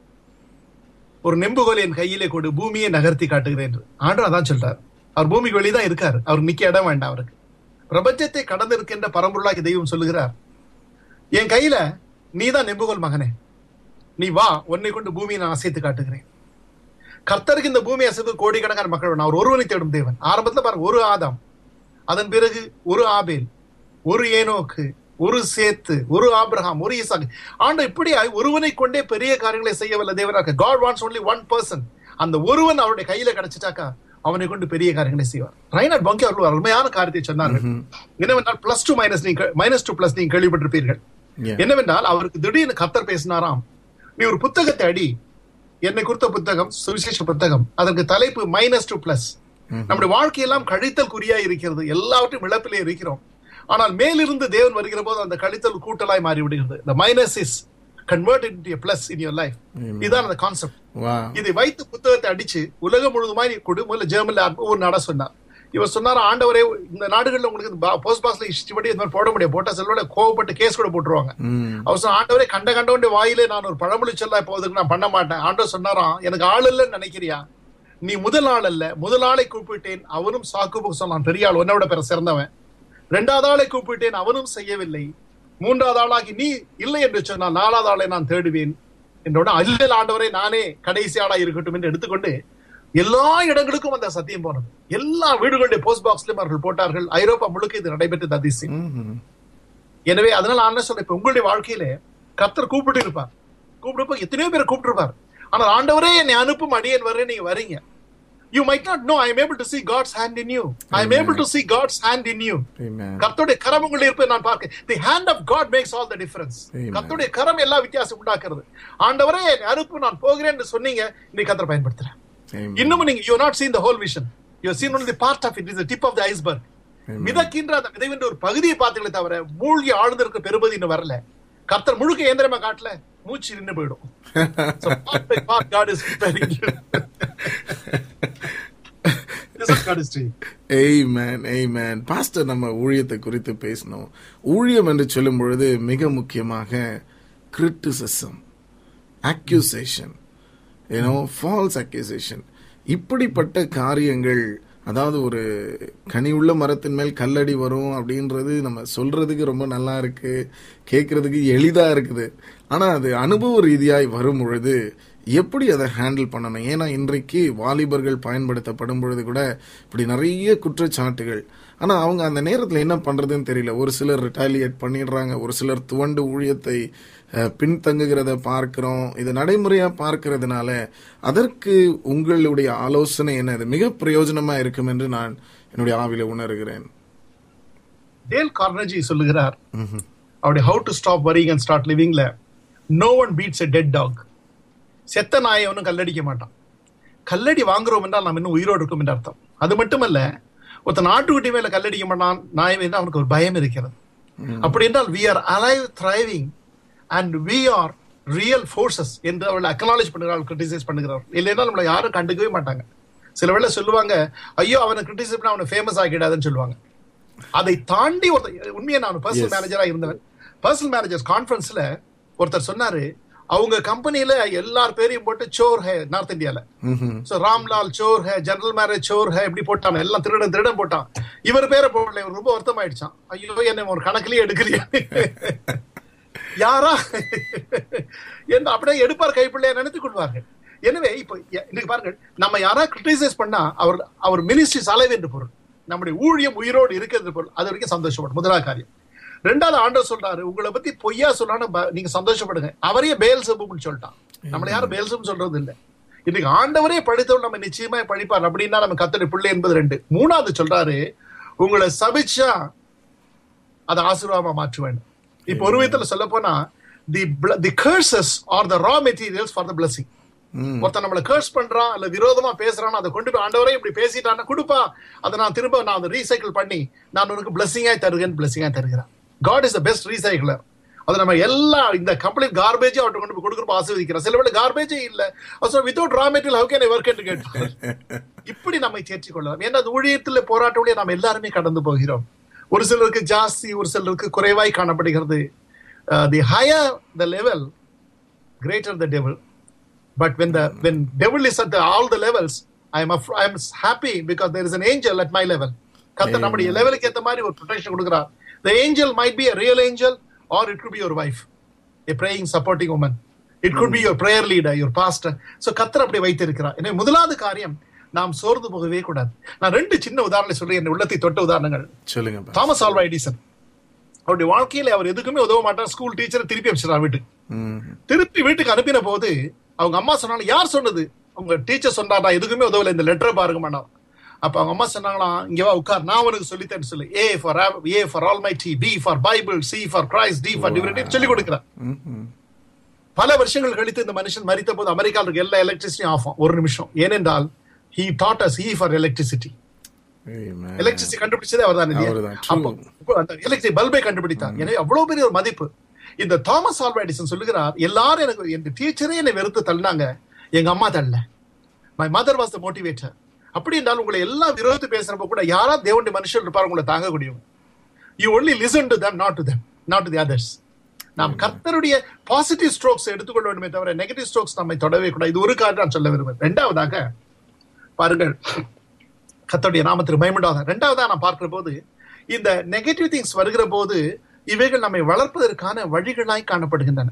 ஒரு நெம்புகோல் என் கையிலே கொடு பூமியை நகர்த்தி காட்டுகிறேன் என்று ஆண்டவர் அதான் சொல்றார் அவர் பூமிக்கு வெளியே தான் இருக்காரு அவருக்கு நிக்க இடம் வேண்டாம் அவருக்கு பிரபஞ்சத்தை கடந்து இருக்கின்ற பரம்பொருளாகி தெய்வம் சொல்லுகிறார் என் கையில நீதான் நெம்புகோல் மகனே நீ வா உன்னை கொண்டு பூமியை நான் அசைத்து காட்டுகிறேன் கர்த்தருக்கு இந்த பூமி அசைத்து கோடிக்கணக்கான மக்கள் வேணும். அவர் ஒருவனை தேடும் தேவன் ஆரம்பத்துல பாருங்க ஒரு ஆதாம் அதன் பிறகு ஒரு ஆபேல் ஒரு ஏனோக்கு ஒரு சேத்து ஒரு ஆபிரகாம் ஒரு ஈசாக்கு ஆண்டு இப்படி ஒருவனை கொண்டே பெரிய காரியங்களை செய்ய வல்ல தேவனாக God wants only one person அந்த ஒருவன் அவருடைய கையில கிடைச்சிட்டாக்கா அவனை கொண்டு பெரிய காரியங்களை செய்வார் ரைனாட் பங்கி அவர்கள் ஒரு அருமையான காரியத்தை சொன்னார்கள் என்னவென்றால் பிளஸ் டூ மைனஸ் நீங்க மைனஸ் டூ பிளஸ் நீங்க கேள்விப்பட்டிருப்பீர்கள் Yeah. என்னவென்றால் அவருக்கு திடீர்னு கர்த்தர் பேசினாராம் நீ ஒரு புத்தகத்தை அடி என்னை குறித்த புத்தகம் சுவிசேஷ புத்தகம் அதற்கு தலைப்பு மைனஸ் டூ பிளஸ் நம்முடைய வாழ்க்கையெல்லாம் கழித்தல் குறியா இருக்கிறது எல்லாவற்றையும் இழப்பிலே இருக்கிறோம் ஆனால் மேலிருந்து தேவன் வருகிற போது அந்த கழித்தல் கூட்டலாய் மாறி விடுகிறது the minus is converted into a plus in your life Amen. இதுதான் அந்த கான்செப்ட் வா இதை வைத்து புத்தகத்தை அடிச்சு உலகம் முழுதுமாய் நீ கொடு முதல்ல ஜெர்மன்ல ஒரு நட சொன்னார் இவர் சொன்னார் ஆண்டவரே இந்த நாடுகள்ல உங்களுக்கு போஸ்ட் பாஸ்ல இஷ்டப்படி இந்த மாதிரி போட முடியாது போட்டா செல்வோட கோவப்பட்டு கேஸ் கூட போட்டுருவாங்க ம் அவர் சொன்ன ஆண்டவரே கண்ட கண்டவனுடைய வாயிலே நான் ஒரு பழமொழி சொல்ல போவதுக்கு நான் பண்ண மாட்டேன் ஆண்டவர் சொன்னாராம் எனக்கு ஆள் இல்லைன்னு நினைக்கிறியா நீ முதல் ஆள் அல்ல முதல் ஆளை கூப்பிட்டேன் அவனும் சாக்குபுக்கு சொன்னான் பெரிய ஆள் உன்னோட பேர சிறந்தவன் இரண்டாவது ஆளை கூப்பிட்டேன் அவனும் செய்யவில்லை மூன்றாவது ஆளாகி நீ இல்லை என்று சொன்னால் நாலாவது ஆளை நான் தேடுவேன் என்றோட அல்லல் ஆண்டவரை நானே கடைசி ஆளா இருக்கட்டும் என்று எடுத்துக்கொண்டு எல்லா இடங்களுக்கும் அந்த சத்தியம் போனது எல்லா வீடுகளுடைய போஸ்ட் பாக்ஸ்லயும் அவர்கள் போட்டார்கள் ஐரோப்பா முழுக்க இது நடைபெற்றது அதிசயம் ம்ஹும். எனவே அதனால நான் என்ன சொல்றேன் இப்ப உங்களுடைய வாழ்க்கையில கர்த்தர் கூப்பிட்டு இருப்பார் கூப்பிடுப்ப எத்தனையோ பேர் கூப்பிட்டு இருப்பார் ஆனால் ஆண்டவரே என்னை அனுப்பும் அடியேன் வரேன் நீங்க வரீங்க you might not know I am able to see God's hand in you I am able to see God's hand in you Amen. கர்த்தருடைய கரம் உங்களுடைய இருப்பதை நான் பார்க்க the hand of God makes all the difference Amen. கர்த்தருடைய கரம் எல்லா வித்தியாசம் உண்டாக்குறது ஆண்டவரே என்னை அனுப்பு நான் போகிறேன்னு சொன்னீங்க இன்னைக்கு கர்த்தர் பயன்படுத்துறேன் Amen. இன்னும் நீங்க you not seen the whole vision you seen only the part of it is the tip of the iceberg Amen. மிதக்கின்ற அந்த விதைவின்ற ஒரு பகுதியை பார்த்தீங்களே தவிர மூழ்கி ஆழ்ந்திருக்க பெருபதி இன்னும் வரல கர்த்தர் முழுக்க இயந்திரமா காட்டல மூச்சு நின்னு போயிடும் So, part by part, God is preparing you. This is God is doing. Amen, amen. Pastor நம்ம ஊழியத்தை குறித்து பேசணும் ஊழியம் என்று சொல்லும் பொழுது மிக முக்கியமாக கிரிட்டிசிசம் அக்யூசேஷன் ஏன்னோ ஃபால்ஸ் அக்யூசேஷன் இப்படிப்பட்ட காரியங்கள் அதாவது ஒரு கனி உள்ள மரத்தின் மேல் கல்லடி வரும் அப்படின்றது நம்ம சொல்றதுக்கு ரொம்ப நல்லா இருக்கு கேட்கறதுக்கு எளிதா இருக்குது ஆனா அது அனுபவ ரீதியாய் வரும் பொழுது எப்படி அதை ஹேண்டில் பண்ணணும் ஏன்னா இன்றைக்கு வாலிபர்கள் பயன்படுத்தப்படும் பொழுது கூட இப்படி நிறைய குற்றச்சாட்டுகள் ஆனா அவங்க அந்த நேரத்துல என்ன பண்றதுன்னு தெரியல ஒரு சிலர் ரிட்டாலியேட் பண்ணிடுறாங்க ஒரு சிலர் துவண்டு ஊழியத்தை அஹ், பின்தங்குகிறத பார்க்கிறோம் இது நடைமுறையா பார்க்கிறதுனால அதற்கு உங்களுடைய ஆலோசனை என்ன இது மிக பிரயோஜனமா இருக்கும் என்று நான் என்னுடைய ஆவில உணர்கிறேன் டேல் கார்னஜி சொல்லுகிறார் ம்ஹும். அவருடைய how to stop worrying and start லிவிங்ல no one beats a dead dog செத்த நாயை ஒன்றும் கல்லடிக்க மாட்டான் கல்லடி வாங்குறோம் என்றால் நாம் இன்னும் உயிரோடு இருக்கும் என்று அர்த்தம் அது மட்டுமல்ல ஒருத்தன் நாட்டுக்குட்டி மேல கல்லடிக்க மாட்டான் நாய் மேல அவனுக்கு ஒரு பயம் இருக்கிறது அப்படி என்றால் we are alive thriving and we are real forces என்று அவளை அக்னாலேஜ் பண்ணுகிறாள் கிரிட்டிசைஸ் பண்ணுகிறார் இல்லைன்னா நம்மளை யாரும் கண்டுக்கவே மாட்டாங்க சில வேளை சொல்லுவாங்க ஐயோ அவனை கிரிட்டிசைஸ் பண்ண அவனை ஃபேமஸ் ஆகிடாதுன்னு சொல்லுவாங்க அதை தாண்டி ஒருத்தர் உண்மையை நான் பர்சனல் மேனேஜரா இருந்தவன் பர்சனல் மேனேஜர்ஸ் கான்ஃபரன்ஸ்ல ஒருத்தர் சொன்னாரு அவங்க கம்பெனில எல்லார் பேரையும் போட்டு சோர் ஹே நார்த் இந்தியால சோ ராம்லால் சோர் ஹே ஜெனரல் மேரேஜ் சோர் ஹே இப்படி போட்டான் எல்லாம் திருடன் திருடன் போட்டான் இவர் பேரை போடல இவர் ரொம்ப வருத்தம் ஆயிடுச்சான் ஐயோ என்ன ஒரு கணக்குலயே எடுக்கலையா யாரா என்ன அப்படியே எடுப்பார் கைப்பிள்ளைய நினைத்துக் கொள்வார்கள் எனவே இப்போ எ- இன்னைக்கு பாருங்க நம்ம யாரா கிரிட்டிசைஸ் பண்ணா அவர் அவர் மினிஸ்ட்ரி அலைவு என்று பொருள் நம்முடைய ஊழியம் உயிரோடு இருக்கிறது பொருள் அது வரைக்கும் சந்தோஷப்படும் முதலாவது காரியம் ரெண்டாவது ஆண்டவர் சொல்றாரு உங்களை பத்தி பொய்யா சொல்லான்னு ப- நீங்க சந்தோஷப்படுங்க அவரையே பேல் செபுன்னு சொல்லிட்டான் நம்மள யாரும் பேல் செபுன்னு சொல்றது இல்ல இன்னைக்கு ஆண்டவரே படித்தவன் நம்ம நிச்சயமா படிப்பார் அப்படின்னா நம்ம கத்தடி பிள்ளை என்பது ரெண்டு மூணாவது சொல்றாரு உங்களை சபிச்சா அதை ஆசீர்வாதமா மாற்றுவேன் இப்போ ஒரு விதத்துல சொல்ல போனா the the curses are the raw materials for the blessing ஒருத்தன் நம்மள கர்ஸ் பண்றான் அல்ல விரோதமா பேசுறான் அதை கொண்டு போய் ஆண்டவரே இப்படி பேசிட்டான்னா கொடுப்பா அதை நான் திரும்ப நான் அதை ரீசைக்கிள் பண்ணி நான் உனக்கு பிளஸிங்காய் தருகிறேன் பிளஸிங்காய் தருகிறேன் God is the best recycler அது நம்ம எல்லா இந்த கம்ப்ளீட் கார்பேஜ் அவர்கிட்ட கொண்டு போய் கொடுக்குறப்ப ஆசீர்வதிக்கிறோம் சில வேளை கார்பேஜே இல்ல also without raw material how can work என்று கேட்டு இப்படி நம்மை தேர்ச்சி கொள்ளலாம் ஏன்னா அது ஊழியத்தில் போராட்டோடைய நாம் எல்லாருமே கடந்து போகிறோம் ஒரு சிலருக்கு ஜாஸ்தி ஒரு சிலருக்கு குறைவாய் காணப்படுகிறது the higher the level greater the devil But when the when devil is at the, all the levels, I am af- I am happy because there is an angel at my level. கர்த்தர் நம்முடைய லெவலுக்கு ஏத்த மாதிரி ஒரு protection கொடுக்கிறார் the angel might be a real angel or it could be your wife a praying supporting woman it could be your prayer leader your pastor so கர்த்தர் அப்படி வைத்திருக்கிறார் எனவே முதலாவது காரியம் நாம் சோர்ந்து போகவே கூடாது நான் ரெண்டு சின்ன உதாரணம் சொல்றேன் என் உள்ளத்தை தொட்ட உதாரணங்கள் சொல்லுங்க பா. தாமஸ் ஆல்வா எடிசன் அவருடைய வாழ்க்கையில அவர் எதுக்குமே உதவ மாட்டார் ஸ்கூல் டீச்சரை திருப்பி அனுப்பிச்சிடறார் வீட்டுக்கு ம். திருப்பி வீட்டுக்கு அனுப்பின போது அவங்க அம்மா சொன்னாங்க யார் சொன்னது உங்க டீச்சர் சொன்னாரா எதுக்குமே உதவல இந்த லெட்டரை பாருங்க மாட்டான் அப்ப அவங்க அம்மா சொன்னாங்களாம் இங்க வா உட்கார் நான் உனக்கு சொல்லித்தரேன் சொல்லு A for A for almighty B for Bible C for Christ D for divinity சொல்லி கொடுக்கிறேன் ம், ம். பல வருஷங்கள் கழித்து இந்த மனுஷன் மரித்த போது அமெரிக்காவில் இருக்க எல்லா எலக்ட்ரிசிட்டியும் ஆஃப் ஒரு நிமிஷம் ஏனென்றால் he taught us he for electricity Amen. Electricity கண்டுபிடிச்சதே அவர்தான் இல்லையா அவர்தான், true. அப்போ இப்போ அந்த எலக்ட்ரிக் பல்பை கண்டுபிடித்தார் எனவே அவ்வளவு பெரிய ஒரு மதிப்பு இந்த தாமஸ் ஆல்வா எடிசன் சொல்லுகிறார் எல்லாரும் எனக்கு என் டீச்சரே என்னை வெறுத்து தள்ளினாங்க எங்க அம்மா தள்ளல my mother was the motivator அப்படி என்றால் உங்களை எல்லாம் விரோதித்து பேசுறப்ப கூட யாரா தேவனுடைய மனுஷன் இருப்பார் உங்களை தாங்கக்கூடியவங்க you only listen to them not to them not to the others நாம் கர்த்தருடைய பாசிட்டிவ் ஸ்ட்ரோக்ஸ் எடுத்துக்கொள்ள வேண்டுமே தவிர நெகட்டிவ் ஸ்ட்ரோக்ஸ் நம்மை தொடவே கூடாது இது ஒரு காரணம் நான் சொல்ல விரும்புகிறேன் ரெண்டாவதாக பாருங்கள் கர்த்தருடைய நாமத்திற்கு பயமுண்டாக ரெண்டாவதா நான் பார்க்கிற போது இந்த நெகட்டிவ் திங்ஸ் வருகிற போது இவைகள் நம்மை வளர்ப்பதற்கான வழிகளாய் காணப்படுகின்றன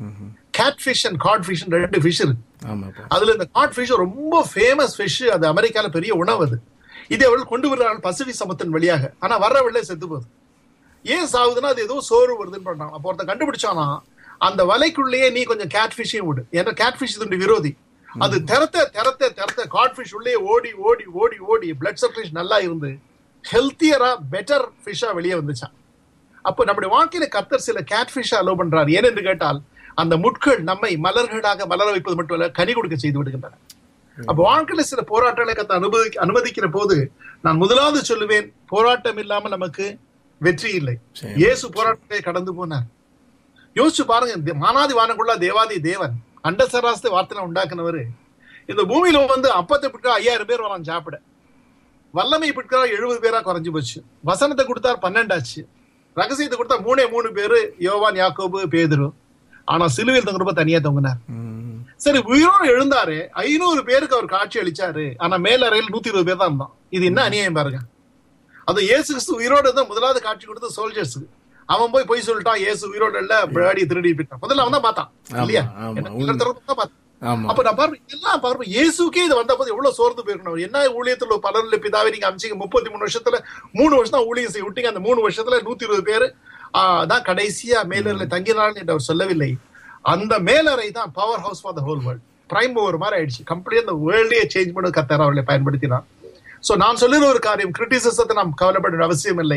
catfish and codfish ரெண்டு ஃபிஷ் இருக்கு ஆமாப்பா அதுல இந்த காட் ஃபிஷ் ரொம்ப ஃபேமஸ் ஃபிஷ் அது அமெரிக்கால பெரிய உணவு அது இதை அவள் கொண்டு வருகிறாள் பசிபிக் சமுத்தின் வழியாக ஆனா வர்ற வெள்ளை செத்து போகுது ஏன் சாகுதுன்னா அது ஏதோ சோறு வருதுன்னு பண்றான் அப்போ ஒருத்தன் கண்டுபிடிச்சானா அந்த வலைக்குள்ளேயே நீ கொஞ்சம் கேட் ஃபிஷ்ஷையும் விடு ஏன்னா கேட் ஃபிஷ் இதனுடைய விரோதி அது திறத்த திறத்த திறத்த காட் ஃபிஷ் உள்ளே ஓடி ஓடி ஓடி ஓடி பிளட் சர்க்குலேஷன் நல்லா இருந்து ஹெல்த்தியரா பெட்டர் ஃபிஷ்ஷா வெளியே வந்துச்சான் அப்போ நம்முடைய வாழ்க்கையில கர்த்தர் சில கேட் ஃபிஷ் அலோவ் பண்றார் ஏனென்று கேட்டால் அந்த முட்கள் நம்மை மலர்களாக மலர வைப்பது மட்டுமல்ல கனி கொடுக்க செய்து விடுகின்றன அப்ப வாழ்க்கையில சில போராட்டங்களை கத்த அனுமதி அனுமதிக்கிற போது நான் முதலாவது சொல்லுவேன் போராட்டம் இல்லாமல் நமக்கு வெற்றி இல்லை சரி. இயேசு போராட்டத்தை கடந்து போனார் யோசிச்சு பாருங்க இந்த மானாதி வானக்குள்ள தேவாதி தேவன் அண்டசராசத்தை வார்த்தை உண்டாக்குனவரு இந்த பூமியில வந்து அப்பத்தை பிடிக்கிற ஐயாயிரம் பேர் வரான் சாப்பிட வல்லமை பிடிக்கிற எழுபது பேரா குறைஞ்சு போச்சு வசனத்தை கொடுத்தார் பன்னெண்டாச்சு ரகசியத்தை கொடுத்தா மூணே மூணு பேரு யோவான் யாக்கோபு பேதுரு ஆனா சிலுவையில் தொங்குறப்ப தனியா தொங்கினார் ம். சரி உயிரோடு எழுந்தாரு ஐநூறு பேருக்கு அவர் காட்சி அளிச்சாரு ஆனா மேலறையில் நூத்தி இருபது பேர் தான் இருந்தான் இது என்ன அநியாயம் பாருங்க அது இயேசு கிறிஸ்து உயிரோடு தான் முதலாவது காட்சி கொடுத்த சோல்ஜர்ஸுக்கு அவன் போய் போய் சொல்லிட்டான் இயேசு உயிரோடு இல்ல பிராடி திருடி போயிட்டான் முதல்ல அவன் தான் பார்த்தான் ஆமா, இல்லையா ஆமா, என்ன உண்மை. திறந்து தான் பார்த்தான். ஆமா அப்ப நான் பாருங்க எல்லாம் பாருங்க இயேசுக்கே இது வந்த போது எவ்வளவு சோர்ந்து போயிருக்கணும் அவர் என்ன ஊழியத்துல பலர்ல பிதாவை நீங்க அமிச்சிங்க முப்பத்தி மூணு வருஷத்துல மூணு வருஷம் தான் ஊழியம் செய்ய விட்டீங்க அந்த மூணு வருஷத்துல நூத்தி இருபது பேரு ஆஹ், தான் கடைசியா மேலறையில தங்கினாள் என்று அவர் சொல்லவில்லை அந்த மேலறை தான் powerhouse for the whole world prime over மாதிரி ஆயிடுச்சு கம்ப்ளீட் அந்த வேர்ல்டே சேஞ்ச் பண்ண கத்தார் அவர்களை பயன்படுத்தினார் சோ நான் சொல்லுற ஒரு காரியம் கிரிட்டிசிசத்தை நாம் கவலைப்பட வேண்டிய அவசியம் இல்லை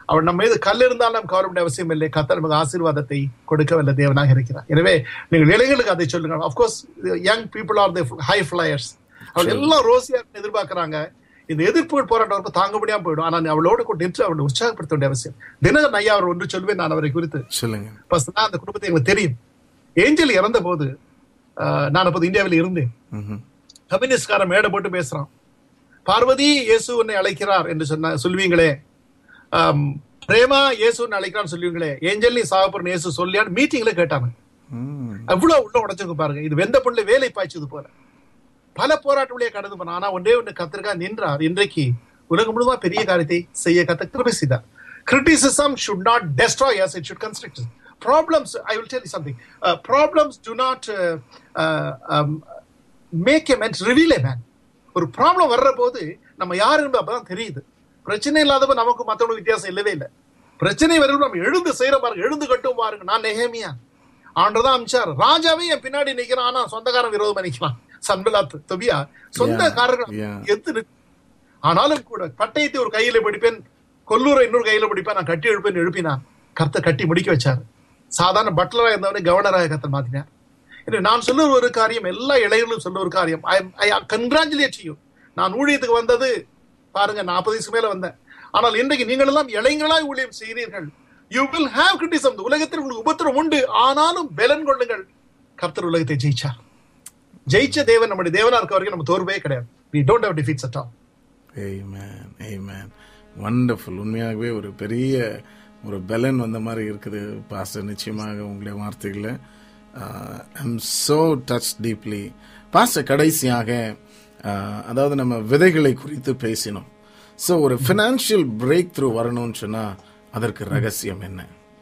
அவர் நம்ம மீது கல் இருந்தாலும் கவலைப்பட அவசியம் இல்லை கத்தர் நமக்கு ஆசீர்வாதத்தை கொடுக்க வல்ல தேவனாக இருக்கிறார் எனவே நீங்கள் இளைஞர்களுக்கு அதை சொல்லுங்க of course young people are the high flyers அவங்க எல்லாம் ரோசியா எதிர்பார்க்கறாங்க இந்த எதிர்ப்புகள் போராட்டம் வரப்ப தாங்க முடியாம போயிடும் ஆனா நீ அவளோட கூட நின்று அவளை உற்சாகப்படுத்த வேண்டிய அவசியம் தினகரன் ஐயா அவர் ஒன்று சொல்வேன் நான் அவரை குறித்து சொல்லுங்க பர்சனலா அந்த குடும்பத்தை எங்களுக்கு தெரியும் ஏஞ்சல் இறந்த போது ஆஹ், நான் அப்போது இந்தியாவில் இருந்தேன் ம்ஹும். கம்யூனிஸ்ட்காரன் மேடை போட்டு பேசுறான் பார்வதி இயேசு உன்னை அழைக்கிறார் என்று சொன்ன சொல்வீங்களே ஆம், பிரேமா இயேசு உன்னை அழைக்கிறான்னு சொல்லுவீங்களே ஏஞ்சல் நீ சாகப்போறன்னு இயேசு சொல்லியான்னு மீட்டிங்ல கேட்டாங்க ம். அவ்வளவு உள்ள உடைச்சிருக்கு பாருங்க இது வெந்த புண்ணில் வேலை பாய்ச்சது போல பல போராட்டங்களே கடந்து போன ஆனா ஒன்றே ஒன்று கத்திருக்கா நின்றார் இன்றைக்கு உலகம் முழுவதும் பெரிய காரியத்தை செய்ய கத்த கிருபை செய்தார் criticism should not destroy us it should construct us problems i will tell you something uh, problems do not uh, uh, um, make a man reveal a man ஒரு ப்ராப்ளம் வர்ற போது நம்ம யாருன்னு அப்பதான் தெரியுது பிரச்சனை இல்லாதப்ப நமக்கு மத்தவங்களுக்கு வித்தியாசம் இல்லவே இல்லை பிரச்சனை வரும் நம்ம எழுந்து செய்யற பாருங்க எழுந்து கட்டும் பாருங்க நான் நெஹேமியா ஆண்டதான் அமிச்சார் ராஜாவே என் பின்னாடி நிக்கிறான் ஆனா சொந்தக்காரன் விரோதமா நிக்கிறான் சன்பலாத் தொபியா சொந்தக்காரர்கள் yeah. எத்து நிற்கு. ஆனாலும் கூட பட்டயத்தை ஒரு கையில பிடிப்பேன் கொல்லூரை இன்னொரு கையில பிடிப்பேன் நான் கட்டி எழுப்பேன் எழுப்பினான் கர்த்த கட்டி முடிக்க வச்சாரு சாதாரண பட்லரா இருந்தவனே கவர்னராக கர்த்தர் மாத்தினார் எனவே நான் சொல்ல ஒரு காரியம் எல்லா இளைஞர்களும் சொல்ல ஒரு காரியம் ஐ கங்க்ராச்சுலேட் யூ நான் ஊழியத்துக்கு வந்தது பாருங்க நாற்பது வயசு மேல வந்தேன் ஆனால் இன்றைக்கு நீங்கள் எல்லாம் இளைஞர்களாய் ஊழியம் செய்கிறீர்கள் யூ வில் ஹேவ் கிரிட்டிசம் உலகத்தில் உங்களுக்கு உபத்திரம் உண்டு ஆனாலும் பெலன் கொள்ளுங்கள் கர்த்தர் உலகத்தை ஜெயிச்சார் ஜெயிச்ச தேவன் நம்முடைய தேவனா இருக்க வரைக்கும் நம்ம தோல்வே கிடையாது we don't have defeats at all Amen. Amen. Wonderful. உண்மையாகவே ஒரு பெரிய ஒரு பலன் வந்த மாதிரி இருக்குது பாஸ்டர் நிச்சயமாக உங்களுடைய வார்த்தைகளை I'm so touched deeply pastor கடைசியாக ஆஹ், அதாவது நம்ம விதைகளை குறித்து பேசினோம் ஸோ ஒரு ஃபினான்ஷியல் பிரேக் த்ரூ வரணும்னு சொன்னா அதற்கு ரகசியம் என்ன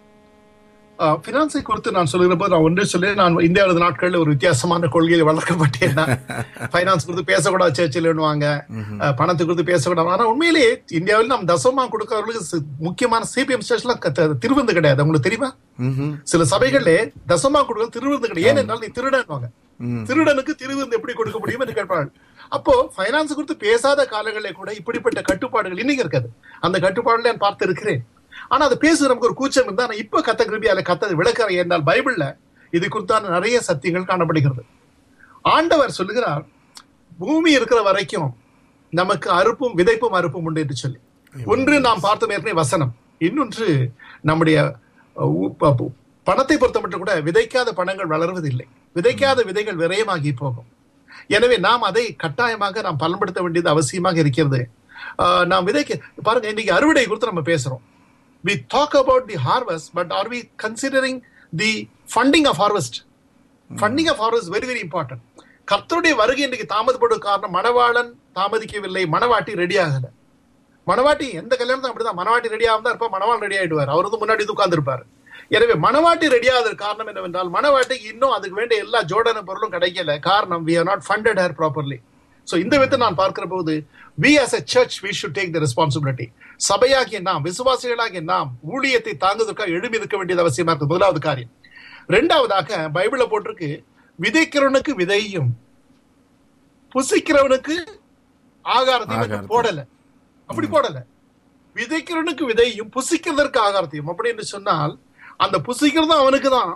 பினான்ஸை குறித்து நான் சொல்லுகிற போது நான் ஒன்றே சொல்லி நான் இந்தியாவில நாட்கள்ல ஒரு வித்தியாசமான கொள்கையில் வளர்க்கப்பட்டேன் பைனான்ஸ் குறித்து பேசக்கூடாது சேர்ச்சில்வாங்க பணத்தை குறித்து பேசக்கூடாது ஆனா உண்மையிலேயே இந்தியாவில் நம்ம தசமா கொடுக்கறவர்களுக்கு சி- முக்கியமான சிபிஎம் ஸ்டேஷன்லாம் திருவந்து கிடையாது உங்களுக்கு தெரியுமா ம்ஹும். சில சபைகள்ல தசமா கொடுக்க திருவிருந்து கிடையாது ஏனென்றால் நீ திருடன்வாங்க திருடனுக்கு திருவிருந்து எப்படி கொடுக்க முடியும் என்று கேட்பார்கள் அப்போ பைனான்ஸ் குறித்து பேசாத காலங்களிலே கூட இப்படிப்பட்ட கட்டுப்பாடுகள் இன்னைக்கு இருக்காது அந்த கட்டுப்பாடுல நான் பார்த்து இருக்கிறேன் ஆனா அது பேசுற நமக்கு ஒரு கூச்சம் இருந்தா ஆனா இப்ப கத்த கிருபியால கத்த விளக்கற என்றால் பைபிள்ல இது குறித்தான நிறைய சத்தியங்கள் காணப்படுகிறது ஆண்டவர் சொல்லுகிறார் பூமி இருக்கிற வரைக்கும் நமக்கு அறுப்பும் விதைப்பும் அறுப்பும் உண்டு என்று சொல்லி ஒன்று நாம் பார்த்தோம் ஏற்கனவே வசனம் இன்னொன்று நம்முடைய அஹ், உ- ப- ப- பணத்தை பொறுத்த மட்டும் கூட விதைக்காத பணங்கள் வளர்வதில்லை விதைக்காத விதைகள் விரயமாகி போகும் எனவே நாம் அதை கட்டாயமாக நாம் பலன்படுத்த வேண்டியது அவசியமாக இருக்கிறது ஆஹ், நாம் விதைக்க பாருங்க இன்னைக்கு அறுவடை குறித்து நம்ம பேசுறோம் we talk about the harvest but are we considering the funding of harvest funding of harvest very very important கர்த்தருடைய வருகை இன்றைக்கு தாமதப்படும் காரணம் மணவாளன் தாமதிக்கவில்லை மணவாட்டி ரெடி ஆகல மணவாட்டி எந்த கல்யாணம் அப்படிதான் மணவாட்டி ரெடி ஆகும் தான் இருப்பா மணவாள் ரெடி ஆயிடுவார் அவர் வந்து முன்னாடி உட்கார்ந்து இருப்பாரு எனவே மணவாட்டி ரெடி ஆகாத காரணம் என்னவென்றால் மணவாட்டிக்கு இன்னும் அதுக்கு வேண்டிய எல்லா ஜோடன பொருளும் கிடைக்கல காரணம் we are not funded her properly so இந்த விதத்தை நான் பார்க்கிற போது we as a church we should take the responsibility சபையாகிய நாம் விசுவாசிகளாகிய நாம் ஊழியத்தை தாங்குவதற்காக எழுப்பி இருக்க வேண்டியது அவசியமா இருக்கு முதலாவது காரியம் ரெண்டாவதாக பைபிள்ல போட்டிருக்கு விதைக்கிறவனுக்கு விதையும் புசிக்கிறவனுக்கு ஆகாரத்தையும் என்று ஆகாரத்தையும். போடல அப்படி போடல விதைக்கிறவனுக்கு விதையும் புசிக்கிறதற்கு ஆகாரத்தையும் அப்படி என்று சொன்னால் அந்த புசிக்கிறதும் அவனுக்கு தான்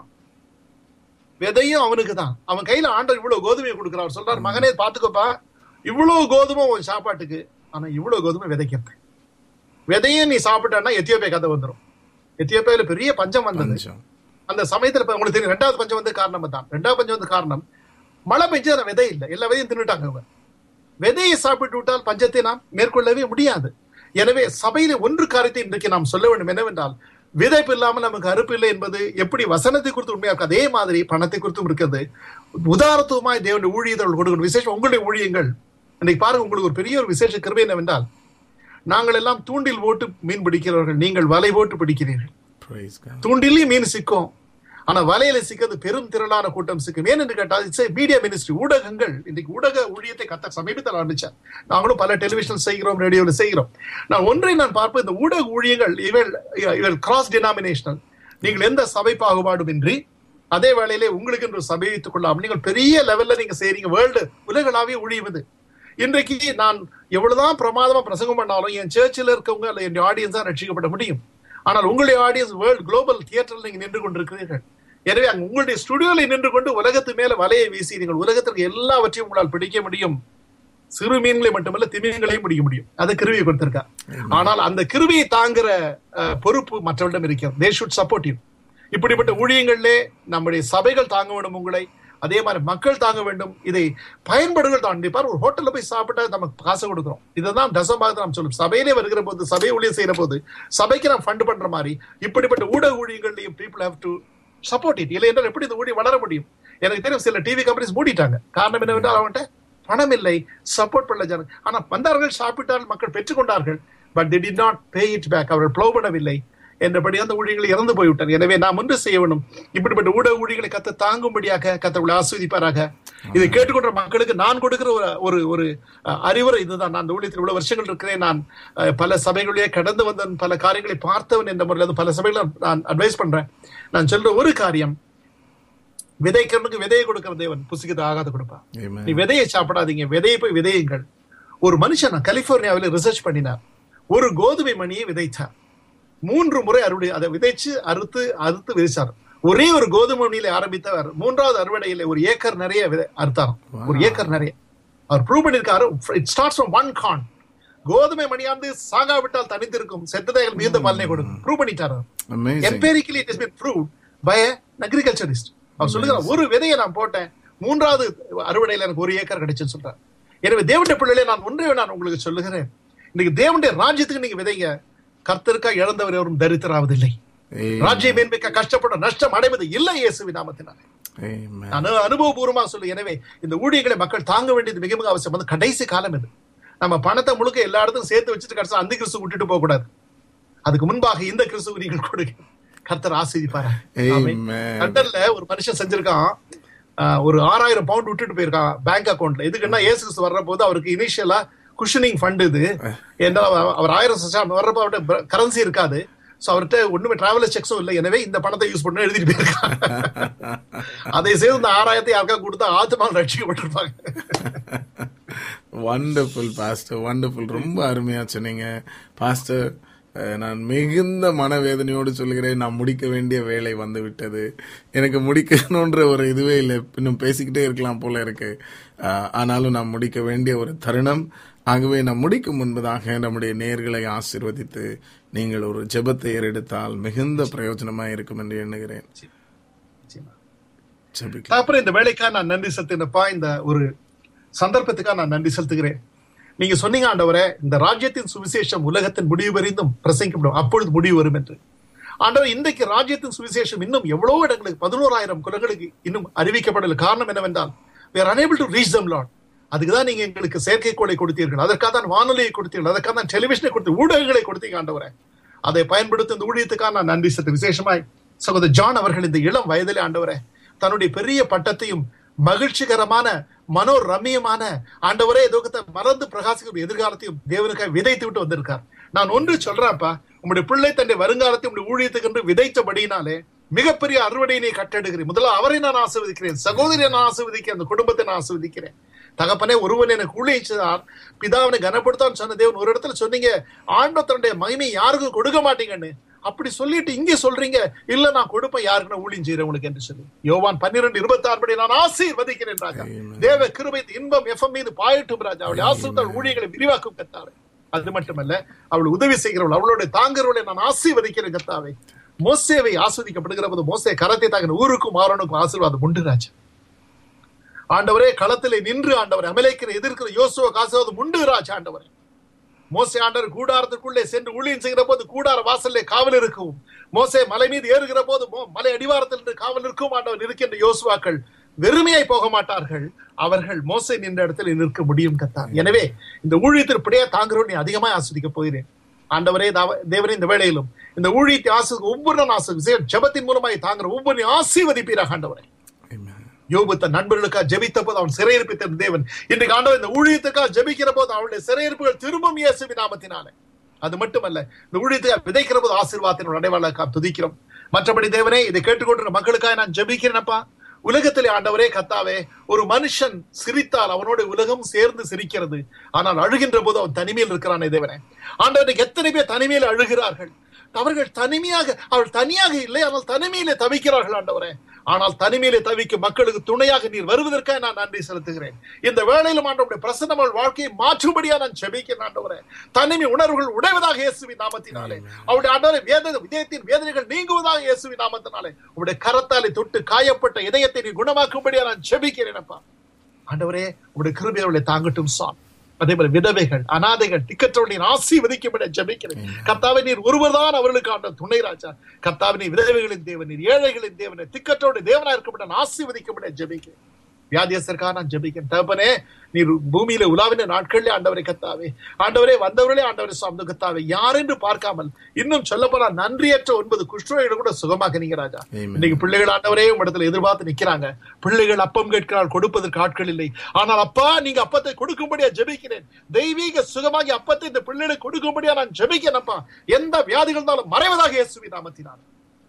விதையும் அவனுக்கு தான் அவன் கையில ஆண்டவர் இவ்வளவு கோதுமையை கொடுக்கிறார் அவர் சொல்றார் மகனே பாத்துக்கோப்பா இவ்வளவு கோதுமை உன் சாப்பாட்டுக்கு ஆனா இவ்வளவு கோதுமை விதைக்கிறது விதையும் நீ சாப்பிட்டான்னா எத்தியோப்பியா கதை வந்துரும் எத்தியோப்பியாவில பெரிய பஞ்சம் வந்தது பஞ்சம் அந்த சமயத்துல இப்ப உங்களுக்கு தெரியும் ரெண்டாவது பஞ்சம் வந்து காரணம் தான் ரெண்டாவது பஞ்சம் வந்து காரணம் மழை பெஞ்சு அந்த விதை இல்லை எல்லா விதையும் தின்னுட்டாங்க அவங்க விதையை சாப்பிட்டு விட்டால் பஞ்சத்தை நாம் மேற்கொள்ளவே முடியாது எனவே சபையில ஒன்று காரியத்தை இன்றைக்கு நாம் சொல்ல வேண்டும் என்னவென்றால் விதைப்பு இல்லாமல் நமக்கு அறுப்பு இல்லை என்பது எப்படி வசனத்தை குறித்து உண்மையா இருக்கு அதே மாதிரி பணத்தை குறித்தும் இருக்கிறது உதாரத்துவமாய் தேவனுடைய ஊழியர்கள் கொடுக்கணும் விசேஷம் உங்களுடைய ஊழியங்கள் இன்னைக்கு பாருங்க உங்களுக்கு ஒரு பெரிய ஒரு விசேஷ கிருபை என்னவென்றால் நாங்கள் எல்லாம் தூண்டில் போட்டு மீன் பிடிக்கிறவர்கள் நீங்கள் வலை போட்டு பிடிக்கிறீர்கள் Praise God. தூண்டிலையும் மீன் சிக்கும் ஆனா வலையில சிக்கிறது பெரும் திரளான கூட்டம் சிக்கும் ஏன் என்று கேட்டால் இட்ஸ் மீடியா மினிஸ்ட்ரி ஊடகங்கள் இன்னைக்கு ஊடக ஊழியத்தை கத்த சமீபத்தில் ஆரம்பிச்சார் நாங்களும் பல டெலிவிஷன் செய்கிறோம் ரேடியோவில் செய்கிறோம் நான் ஒன்றை நான் பார்ப்பேன் இந்த ஊடக ஊழியங்கள் இவள் இவள் கிராஸ் டினாமினேஷனல் நீங்கள் எந்த சபை பாகுபாடும் இன்றி அதே வேளையிலே உங்களுக்கு என்று சபை வைத்துக் கொள்ளாமல் நீங்கள் பெரிய லெவல்ல நீங்க செய்றீங்க வேர்ல்டு உலகளாவிய ஊழியம் இது இன்றைக்கு நான் எவ்வளவுதான் பிரமாதமா பிரசங்கம் பண்ணாலும் என் சர்ச்சில் இருக்கவங்க அல்ல என் ஆடியன்ஸா ரட்சிக்கப்பட முடியும் ஆனால் உங்களுடைய ஆடியன்ஸ் வேர்ல்ட் குளோபல் தியேட்டரில் நீங்க நின்று கொண்டிருக்கிறீர்கள் எனவே அங்க உங்களுடைய ஸ்டுடியோல நின்று கொண்டு உலகத்து மேல வலையை வீசி நீங்கள் உலகத்திற்கு எல்லாவற்றையும் உங்களால் பிடிக்க முடியும் சிறு மீன்களை மட்டுமல்ல திமிங்களையும் பிடிக்க முடியும் அது கிருவியை கொடுத்திருக்கா ஆனால் அந்த கிருவியை தாங்குற அஹ், பொறுப்பு மற்றவரிடம் இருக்கிறது தே ஷுட் சப்போர்ட் யூ இப்படிப்பட்ட ஊழியங்களிலே நம்முடைய சபைகள் தாங்க வேண்டும் உங்களை அதே மாதிரி மக்கள் தாங்க வேண்டும் இதை பயன்படுகள் தாண்டி பாரு ஒரு ஹோட்டல்ல போய் சாப்பிட்டா நமக்கு காசு கொடுக்குறோம் இதுதான் தசமாக நாம் சொல்லும் சபையிலே வருகிற போது சபை ஊழியம் செய்யற போது சபைக்கு நாம் ஃபண்ட் பண்ற மாதிரி இப்படிப்பட்ட ஊடக ஊழியங்களையும் people have to support it இல்லை என்றால் எப்படி இந்த ஊழியம் வளர முடியும் எனக்கு தெரியும் சில டிவி கம்பெனிஸ் மூடிட்டாங்க காரணம் என்னவென்றால் அவன்கிட்ட பணம் இல்லை சப்போர்ட் பண்ணல ஜன ஆனா வந்தார்கள் சாப்பிட்டார்கள் மக்கள் பெற்றுக்கொண்டார்கள் but they did not pay it back அவர்கள் ப்ளோ பண்ணவில்லை என்றபடி அந்த ஊழியர்கள் இறந்து போய்விட்டார் எனவே நாம் ஒன்று செய்ய வேண்டும் இப்படிப்பட்ட ஊடக ஊழியர்களை கத்த தாங்கும்படியாக கத்தவர்களை ஆஸ்வதிப்பாராக இதை கேட்டுக்கொண்ட மக்களுக்கு நான் கொடுக்கிற ஒரு ஒரு ஒரு அஹ், அறிவுரை இதுதான் நான் இந்த ஊழியத்தில் இவ்வளவு வருஷங்கள் இருக்கிறேன் நான் அஹ், பல சபைகளிலே கடந்து வந்தவன் பல காரியங்களை பார்த்தவன் என்ற முறையில் அது பல சபைகளை நான் அட்வைஸ் பண்றேன் நான் சொல்ற ஒரு காரியம் விதைக்கிறவனுக்கு விதையை கொடுக்கிற தேவன் புசிக்கிறது ஆகாத கொடுப்பான் Amen. நீ விதையை சாப்பிடாதீங்க விதையை போய் விதையுங்கள் ஒரு மனுஷன் கலிபோர்னியாவில் ரிசர்ச் பண்ணினார் ஒரு கோதுமை மணியை விதைத்தார் மூன்று முறை அறுவடை அதை விதைச்சு அறுத்து அறுத்து விதைச்சார் ஒரே ஒரு கோதுமை மணியில ஆரம்பித்தவர் மூன்றாவது அறுவடையில ஒரு ஏக்கர் நிறைய விதை அறுத்தாராம் ஒரு ஏக்கர் நிறைய அவர் ப்ரூவ் பண்ணிருக்காரு it starts from one corn கோதுமை மணியாந்து சாகாவிட்டால் தனித்திருக்கும் செத்ததைகள் மிகுந்த பலனை கொடுக்கும் ப்ரூவ் பண்ணிட்டாரு Amazing. Empirically it is been proved by agriculturist அவர் சொல்லுகிறார் ஒரு விதையை நான் போட்டேன் மூன்றாவது அறுவடையில எனக்கு ஒரு ஏக்கர் கிடைச்சுன்னு சொல்றார் எனவே தேவனுடைய பிள்ளைகளே நான் ஒன்றே நான் உங்களுக்கு சொல்லுகிறேன் இன்னைக்கு தேவனுடைய ராஜ்யத்துக்கு நீங்க விதைங்க கர்த்தருக்கா இழந்தவர் எவரும் தரித்திராவதில்லை Amen. ராஜ்யம் மேன்மைக்க கஷ்டப்பட நஷ்டம் அடைவது இல்லை இயேசுவின் நாமத்தினாலே Amen. நான் அனுபவபூர்வமா சொல்லு எனவே இந்த ஊழியர்களை மக்கள் தாங்க வேண்டியது மிக மிக அவசியம் வந்து கடைசி காலம் இது நம்ம பணத்தை முழுக்க எல்லா இடத்துக்கும் சேர்த்து வச்சுட்டு கடைசி அந்த கிறிஸ்து விட்டுட்டு போக கூடாது அதுக்கு முன்பாக இந்த கிறிஸ்துவ நீங்கள் கொடுங்க கர்த்தர் ஆசீர்வதிப்பாரா Amen. லண்டன்ல ஒரு மனுஷன் செஞ்சிருக்கான் ஆஹ், ஒரு ஆறாயிரம் பவுண்ட் விட்டுட்டு போயிருக்கான் பேங்க் அக்கவுண்ட்ல எதுக்குன்னா ஏசு கிறிஸ்து வர்ற போது அவருக்கு இனிஷியலா குஷனிங் ஃபண்ட் இது ஏன்னா அவர் அவர் ஆயிரம் சச்சா- வர்றப்ப அவர்கிட்ட கரன்சி இருக்காது சோ அவர்கிட்ட ஒண்ணுமே டிராவலர் செக்ஸும் இல்லை எனவே இந்த பணத்தை யூஸ் பண்ண எழுதிட்டு போயிருக்கான் அதை சேர்ந்து இந்த ஆறாயிரத்தை யாருக்கா கொடுத்தா ஆத்மா ரட்சிக்கப்பட்டிருப்பாங்க வண்டர்ஃபுல் பாஸ்டர் வண்டர்ஃபுல் ரொம்ப அருமையா சொன்னீங்க பாஸ்டர் அஹ், நான் மிகுந்த மனவேதனையோடு சொல்கிறேன் நான் முடிக்க வேண்டிய வேலை வந்து விட்டது எனக்கு முடிக்கணுன்ற ஒரு இதுவே இல்லை இன்னும் பேசிக்கிட்டே இருக்கலாம் போல இருக்கு அஹ், ஆனாலும் நான் முடிக்க வேண்டிய ஒரு தருணம் ஆகவே நான் முடிக்கும் முன்பதாக நம்முடைய நேர்களை ஆசீர்வதித்து நீங்கள் ஒரு ஜெபத்தை ஏறெடுத்தால் மிகுந்த பிரயோஜனமா இருக்கும் என்று எண்ணுகிறேன் ஜெபிக்கலாம் அப்புறம் இந்த வேலைக்காக நான் நன்றி செலுத்தினப்பா இந்த ஒரு சந்தர்ப்பத்துக்காக நான் நன்றி செலுத்துகிறேன் நீங்க சொன்னீங்க ஆண்டவரே இந்த ராஜ்யத்தின் சுவிசேஷம் உலகத்தின் முடிவு வரைந்தும் பிரசங்கிக்கப்படும் அப்பொழுது முடிவு வரும் என்று ஆண்டவர் இன்றைக்கு ராஜ்யத்தின் சுவிசேஷம் இன்னும் எவ்வளவு இடங்களுக்கு பதினோராயிரம் குலங்களுக்கு இன்னும் அறிவிக்கப்படல காரணம் என்னவென்றால் we are unable to reach them lord அதுக்கு தான் நீங்க எங்களுக்கு செயற்கைக்கோளை கொடுத்தீர்கள் அதற்காக தான் வானொலியை கொடுத்தீர்கள் அதற்காக தான் டெலிவிஷனை கொடுத்து ஊடகங்களை கொடுத்தீங்க ஆண்டவரே அதை பயன்படுத்தி இந்த ஊழியத்துக்காக நான் நன்றி செலுத்து விசேஷமாய் சகோதரர் ஜான் அவர்கள் இந்த இளம் வயதிலே ஆண்டவரே தன்னுடைய பெரிய பட்டத்தையும் மகிழ்ச்சிகரமான மனோரம்யமான ஆண்டவரே எதோகத்தை மறந்து பிரகாசிக்கும் எதிர்காலத்தையும் தேவனுக்காக விதைத்து விட்டு வந்திருக்கார் நான் ஒன்று சொல்றேன்ப்பா உங்களுடைய பிள்ளை தன்னுடைய வருங்காலத்தை உங்களுடைய ஊழியத்துக்கு என்று விதைத்தபடினாலே மிகப்பெரிய அறுவடையினை கட்டெடுக்கிறேன் முதல்ல அவரை நான் ஆசிர்வதிக்கிறேன் சகோதரியை நான் ஆசிர்வதிக்கிறேன் அந்த குடும்பத்தை நான் ஆசிர்வதிக்கிறேன் தகப்பனே ஒருவன் எனக்கு ஊழியச்சார் பிதாவனை கனப்படுத்தான் சொன்ன தேவன் ஒரு இடத்துல சொன்னீங்க ஆண்டவர் தன்னுடைய மகிமை யாருக்கும் கொடுக்க மாட்டீங்கன்னு அப்படி சொல்லிட்டு இங்க சொல்றீங்க இல்ல நான் கொடுப்பேன் யாருக்குன்னு ஊழியம் செய்யறவங்களுக்கு என்று சொல்லி யோவான் பன்னிரெண்டு இருபத்தி ஆறு படி நான் ஆசீர்வதிக்கிறேன் ராஜா தேவ கிருபை இன்பம் எஃப்எம் மீது பாயட்டும் ராஜா அவளுடைய ஆசிர்வாத ஊழியர்களை விரிவாக்கும் கத்தாவே அது மட்டுமல்ல அவள் உதவி செய்கிறவள் அவளுடைய தாங்குறவளை நான் ஆசீர்வதிக்கிறேன் கத்தாவே மோசேவை ஆஸ்வதிக்கப்படுகிற போது மோசே கரத்தை தாங்கின ஊருக்கும் ஆரோனுக்கும் ஆசீர்வாதம் உண்டு ராஜா ஆண்டவரே களத்திலே நின்று ஆண்டவர் அமலேக்கிற எதிர்க்கிற யோசுவ ஆசீர்வாதம் உண்டு ராஜா ஆண்டவரே மோசே ஆண்டவர் கூடாரத்துக்குள்ளே சென்று ஊழியம் செய்கிற போது கூடார வாசல்லே காவல் இருக்கும் மோசே மலை மீது ஏறுகிற போது மோ- மலை அடிவாரத்தில் நின்று காவல் இருக்கும் ஆண்டவர் இருக்கின்ற யோசுவாக்கள் வெறுமையாய் போக மாட்டார்கள் அவர்கள் மோசே நின்ற இடத்தில் நிற்க முடியும் கத்தார் எனவே இந்த ஊழியத்தில் இப்படியே தாங்குறோம் நீ அதிகமாக ஆஸ்வதிக்க போகிறேன் ஆண்டவரே தாவ- தேவரே இந்த வேளையிலும் இந்த ஊழியத்தை ஆசு ஒவ்வொரு ஆசை ஜபத்தின் மூலமாய் தாங்குற ஒவ்வொரு ஆசீர்வதிப்பீராக ஆண்டவரே Amen. யோபு தன் நண்பர்களுக்காக ஜெபித்த போது அவன் சிறையிருப்பித்த தேவன் இன்றைக்கு ஆண்டவர் இந்த ஊழியத்துக்காக ஜெபிக்கிற போது அவனுடைய சிறையிருப்புகள் திரும்பும் இயேசுவின் நாமத்தினாலே அது மட்டுமல்ல இந்த ஊழியத்தை விதைக்கிற போது ஆசீர்வாதத்தின் அடைவாளக்காக துதிக்கிறோம் மற்றபடி தேவனே இதை கேட்டுக்கொண்டிருக்கிற மக்களுக்காக நான் ஜெபிக்கிறேனப்பா உலகத்திலே ஆண்டவரே கத்தாவே ஒரு மனுஷன் சிரித்தால் அவனோட உலகம் சேர்ந்து சிரிக்கிறது ஆனால் அழுகின்ற போது அவன் தனிமையில் இருக்கிறானே தேவனே ஆண்டவனுக்கு எத்தனை பேர் தனிமையில் அழுகிறார்கள் அவர்கள் தனிமையாக அவர்கள் தனியாக இல்லை ஆனால் தனிமையிலே தவிக்கிறார்கள் ஆண்டவரே ஆனால் தனிமையிலே தவிக்கும் மக்களுக்கு துணையாக நீர் வருவதற்காக நான் நன்றி செலுத்துகிறேன் இந்த வேளையிலும் ஆண்டவருடைய பிரசன்னம் அவள் வாழ்க்கையை மாற்றும்படியா நான் செபிக்கிறேன் ஆண்டவரே தனிமை உணர்வுகள் உடைவதாக இயேசுவின் நாமத்தினாலே அவருடைய ஆண்டவரை வேத இதயத்தின் வேதனைகள் நீங்குவதாக இயேசுவின் நாமத்தினாலே உங்களுடைய கரத்தாலே தொட்டு காயப்பட்ட இதயத்தை நீ குணமாக்கும்படியா நான் செபிக்கிறேன் அப்பா ஆண்டவரே உங்களுடைய கிருபை அவளை தாங்கட்டும் சாமி அதே போல விதவைகள் அனாதைகள் திக்கற்றவர்களின் ஆசீர்வதிக்கப்பட ஜெபிக்கிறேன் கர்த்தாவை நீர் ஒருவர்தான் அவர்களுக்கு ஆண்ட துணை ராஜா கர்த்தாவை நீர் விதவைகளின் தேவன் நீர் ஏழைகளின் தேவன் திக்கற்றோட தேவனா இருக்கப்பட்ட நான் ஆசீர்வதிக்கப்பட ஜெபிக்கிறேன் வியாதியஸ்தற்காக நான் ஜெபிக்கிறேன் தகப்பனே நீர் பூமியில உலாவின நாட்களிலே ஆண்டவரை கத்தாவே ஆண்டவரே வந்தவர்களே ஆண்டவரை சார்ந்து கத்தாவே யாரென்று பார்க்காமல் இன்னும் சொல்லப்போனா நன்றியற்ற ஒன்பது குஷ்டரோடு கூட சுகமாக்குனீங்க ராஜா Amen. இன்னைக்கு பிள்ளைகள் ஆண்டவரே உம்மிடத்துல எதிர்பார்த்து நிக்கிறாங்க பிள்ளைகள் அப்பம் கேட்கிறாள் கொடுப்பதற்கு ஆட்கள் இல்லை ஆனால் அப்பா நீங்க அப்பத்தை கொடுக்கும்படியா ஜெபிக்கிறேன் தெய்வீக சுகமாகி அப்பத்தை இந்த பிள்ளைகளுக்கு கொடுக்கும்படியா நான் ஜெபிக்கிறேன் அப்பா எந்த வியாதிகள் இருந்தாலும் மறைவதாக இயேசுவி நாமத்தினார்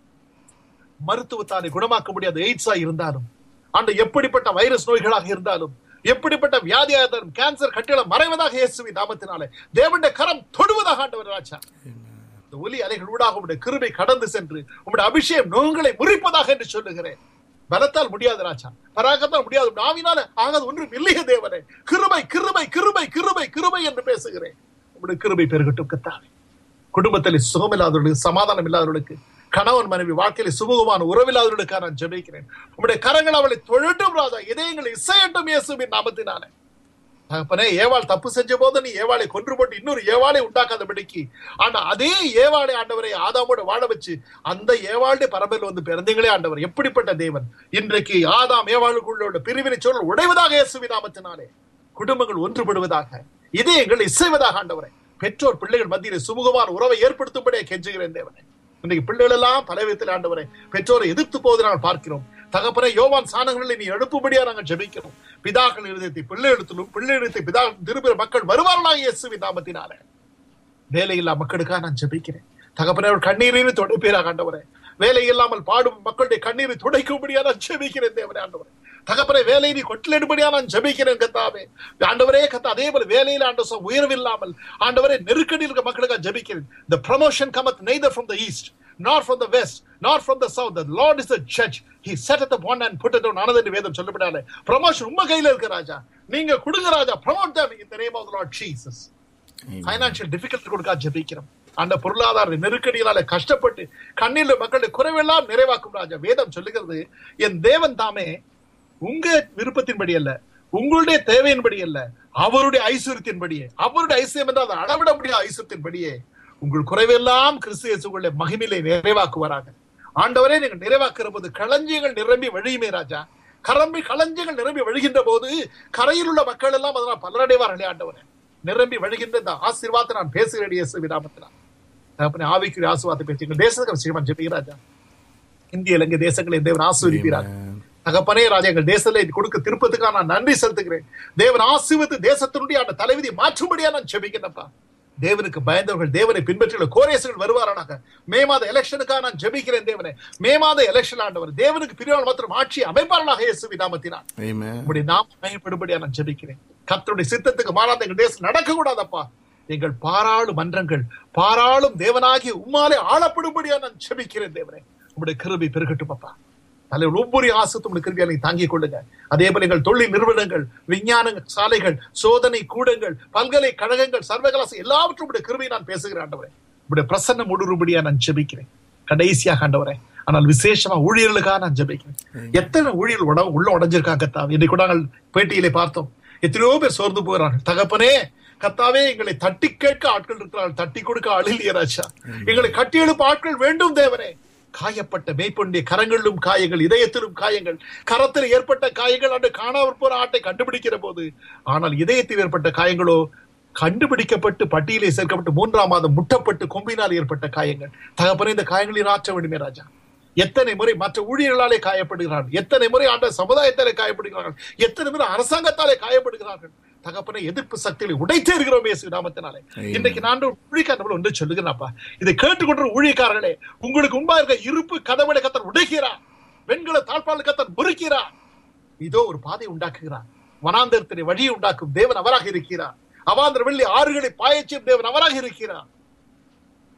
மருத்துவத்தானை குணமாக்க முடியாத எய்ட்ஸா இருந்தாலும் ஆண்டு எப்படிப்பட்ட வைரஸ் நோய்களாக இருந்தாலும் எப்படிப்பட்ட வியாதியாக இருந்தாலும் கேன்சர் கட்டில மறைவதாக இயேசுவி நாமத்தினாலே தேவனுடைய கரம் தொடுவதாக ஆண்டவர் ராஜா இந்த ஒலி அலைகள் ஊடாக உடைய கிருபை கடந்து சென்று உம்முடைய அபிஷேகம் நோங்களை முறிப்பதாக என்று சொல்லுகிறேன் பலத்தால் முடியாது ராஜா பராக்கத்தால் முடியாது நாவினால ஆகாது ஒன்றும் இல்லையே தேவனே கிருபை கிருபை கிருபை கிருபை கிருபை என்று பேசுகிறேன் உம்முடைய கிருபை பெருகட்டும் கத்தாவே குடும்பத்தில் சுகமில்லாதவர்களுக்கு சமாதானம் இல்லாதவர்களுக்கு கணவன் மனைவி வாழ்க்கையில சுமூகமான உறவில்லாதவர்களுக்காக நான் ஜெபிக்கிறேன் உம்முடைய கரங்கள் அவளை தொழட்டும் ராஜா இதயங்களை இசையட்டும் இயேசுவின் நாமத்தினாலே தகப்பனே ஏவாள் தப்பு செஞ்ச போது நீ ஏவாளை கொன்று போட்டு இன்னொரு ஏவாளை உண்டாக்காதபடிக்கு ஆனா அதே ஏவாளை ஆண்டவரை ஆதாமோட வாழ வச்சு அந்த ஏவாளுடைய பரம்பரையில் வந்து பிறந்தீங்களே ஆண்டவர் எப்படிப்பட்ட தேவன் இன்றைக்கு ஆதாம் ஏவாளுக்குள்ள உள்ள பிரிவினை சூழல் உடைவதாக இயேசுவின் நாமத்தினாலே குடும்பங்கள் ஒன்றுபடுவதாக இதயங்கள் இசைவதாக ஆண்டவரை பெற்றோர் பிள்ளைகள் மத்தியில் சுமூகமான உறவை ஏற்படுத்தும்படியே கெஞ்சுகிறேன் தேவனே இன்னைக்கு பிள்ளைகள் எல்லாம் பல விதத்தில் ஆண்டவரை பெற்றோரை எதிர்த்து போவதை நாங்கள் பார்க்கிறோம் தகப்பனை யோவான் சாணங்களை நீ எழுப்பும்படியா நாங்கள் ஜெபிக்கிறோம் பிதாக்கள் இருதயத்தை பிள்ளை எடுத்திலும் பிள்ளை எடுத்து பிதா திரும்பிற மக்கள் வருவார்களாக இயேசுவின் நாமத்தினாலே வேலையில்லா மக்களுக்காக நான் ஜெபிக்கிறேன் தகப்பனே அவர் கண்ணீரின்னு துடைப்பீராக ஆண்டவரே வேலை இல்லாமல் பாடும் மக்களுடைய கண்ணீரை துடைக்கும்படியா நான் ஜெபிக்கிறேன் தேவனே ஆண்டவரே தகப்பனே வேலை நீ கொட்டிலிடும்படியா நான் ஜெபிக்கிறேன் கத்தாவே ஆண்டவரே கத்தா அதே போல வேலையில ஆண்டு உயர்வில்லாமல் ஆண்டவரே நெருக்கடியில் இருக்க மக்களுக்காக ஜெபிக்கிறேன் the promotion cometh neither from the east nor from the west nor from the south the lord is the judge he setteth up one and putteth down another என்று வேதம் சொல்லப்படாது ப்ரமோஷன் உங்க கையில இருக்கு ராஜா நீங்க கொடுங்க ராஜா promote them in the name of the lord jesus financial difficulty கொடுக்க ஜெபிக்கிறோம் அந்த பொருளாதார நெருக்கடியினால கஷ்டப்பட்டு கண்ணீர்ல மக்களுடைய குறைவெல்லாம் நிறைவாக்கும் ராஜா வேதம் சொல்லுகிறது என் தேவன் தாமே உங்க விருப்பத்தின்படி அல்ல உங்களுடைய தேவையின்படி அல்ல அவருடைய ஐஸ்வர்யத்தின்படியே அவருடைய ஐஸ்வர்யம் என்றால் அதை அளவிட முடியாத ஐஸ்வர்யத்தின்படியே உங்கள் குறைவெல்லாம் கிறிஸ்து இயேசுக்குள்ளே மகிமையிலே நிறைவாக்குவாராக ஆண்டவரே நீங்கள் நிறைவாக்குற போது களஞ்சியங்கள் நிரம்பி வழியுமே ராஜா கரம்பி களஞ்சியங்கள் நிரம்பி வழிகின்ற போது கரையில் உள்ள மக்கள் எல்லாம் அதனால் பலரடைவார்களே ஆண்டவரே நிரம்பி வழிகின்ற இந்த ஆசீர்வாதத்தை நான் பேசுகிறேன் இயேசு விடாமத்தினால் தகப்பனே ஆவிக்குரிய ஆசீர்வாதத்தை பேசி எங்கள் தேசத்துக்கு சீமான் ஜெபிக்கிறேன் ராஜா இந்திய இலங்கை தேசங்களை தேவன் ஆசீர்வதிக்கிறார் தகப்பனே ராஜா எங்கள் தேசத்துல இது கொடுக்க திருப்பத்துக்காக நான் நன்றி செலுத்துகிறேன் தேவன் ஆசீர்வத்து தேசத்தினுடைய அந்த தலைவிதி மாற்றும்படியா நான் ஜெபிக்கிறேன்ப்பா தேவனுக்கு பயந்தவர்கள் தேவனை பின்பற்றியுள்ள கோரேசுகள் வருவாரானாக மே மாத எலெக்ஷனுக்காக நான் ஜெபிக்கிறேன் தேவனே மே மாத எலெக்ஷன் ஆண்டவர் தேவனுக்கு பிரிவான மாத்திரம் ஆட்சி அமைப்பாளனாக இயேசு நாமத்தினார் Amen. உங்களுடைய நாம் பயப்படும்படியா நான் ஜெபிக்கிறேன் கர்த்தருடைய சித்தத்துக்கு மாறாத எங்கள் தேசம் நடக்க கூடாதப்பா எங்கள் பாராளு மன்றங்கள் பாராளும் தேவனாகி உம்மாலே ஆளப்படும்படியா நான் ஜெபிக்கிறேன் தேவனே உங்களுடைய கிருபை பெருகட்டும் அப்பா தலைவர் ஒவ்வொரு ஆசத்தும் உங்களுடைய கிருபியாலை தாங்கிக் கொள்ளுங்க அதே போல எங்கள் தொழில் நிறுவனங்கள் விஞ்ஞான சாலைகள் சோதனை கூடங்கள் பல்கலைக்கழகங்கள் சர்வகலாசம் எல்லாவற்றும் உடைய கிருபை நான் பேசுகிறேன் ஆண்டவரே உடைய பிரசன்னம் ஊடுரும்படியா நான் ஜெபிக்கிறேன் கடைசியாக ஆண்டவரே ஆனால் விசேஷமா ஊழியர்களுக்காக நான் ஜெபிக்கிறேன் எத்தனை ஊழியர்கள் உட உள்ள உடஞ்சிருக்காங்க கத்தாவே இன்னைக்கு கூட நாங்கள் பேட்டியிலே பார்த்தோம் எத்தனையோ பேர் சோர்ந்து போகிறார்கள் தகப்பனே கத்தாவே எங்களை தட்டி கேட்க ஆட்கள் இருக்கிறார்கள் தட்டி கொடுக்க அழிலிய ராஜா எங்களை கட்டி எழுப்ப ஆட்கள் வேண்டும் தேவனே காயப்பட்ட மேய்ப்பொண்டிய கரங்களிலும் காயங்கள் இதயத்திலும் காயங்கள் கரத்தில் ஏற்பட்ட காயங்கள் அன்று காணாமற் போற ஆட்டை கண்டுபிடிக்கிற போது ஆனால் இதயத்தில் ஏற்பட்ட காயங்களோ கண்டுபிடிக்கப்பட்டு பட்டியலை சேர்க்கப்பட்டு மூன்றாம் மாதம் முட்டப்பட்டு கொம்பினால் ஏற்பட்ட காயங்கள் தகப்பனே இந்த காயங்களில் ஆற்ற வேண்டுமே ராஜா எத்தனை முறை மற்ற ஊழியர்களாலே காயப்படுகிறார்கள் எத்தனை முறை ஆண்ட சமுதாயத்தாலே காயப்படுகிறார்கள் எத்தனை முறை அரசாங்கத்தாலே காயப்படுகிறார்கள் தகப்பனை எதிர்ப்பு சக்திகளை உடைத்தே இருக்கிறோம் இயேசு நாமத்தினாலே இன்றைக்கு நான் ஊழியக்காரர்கள் ஒன்று சொல்லுகிறேன்ப்பா இதை கேட்டுக்கொண்டு ஊழியக்காரர்களே உங்களுக்கு முன்பா இருக்க இருப்பு கதவுகளை கத்தர் உடைக்கிறார் வெண்கல தாழ்பால் கத்தர் முறுக்கிறார் இதோ ஒரு பாதை உண்டாக்குகிறார் வனாந்தரத்தினை வழியை உண்டாக்கும் தேவன் அவராக இருக்கிறார் அவாந்தர வெள்ளி ஆறுகளை பாயச்சும் தேவன் அவராக இருக்கிறார்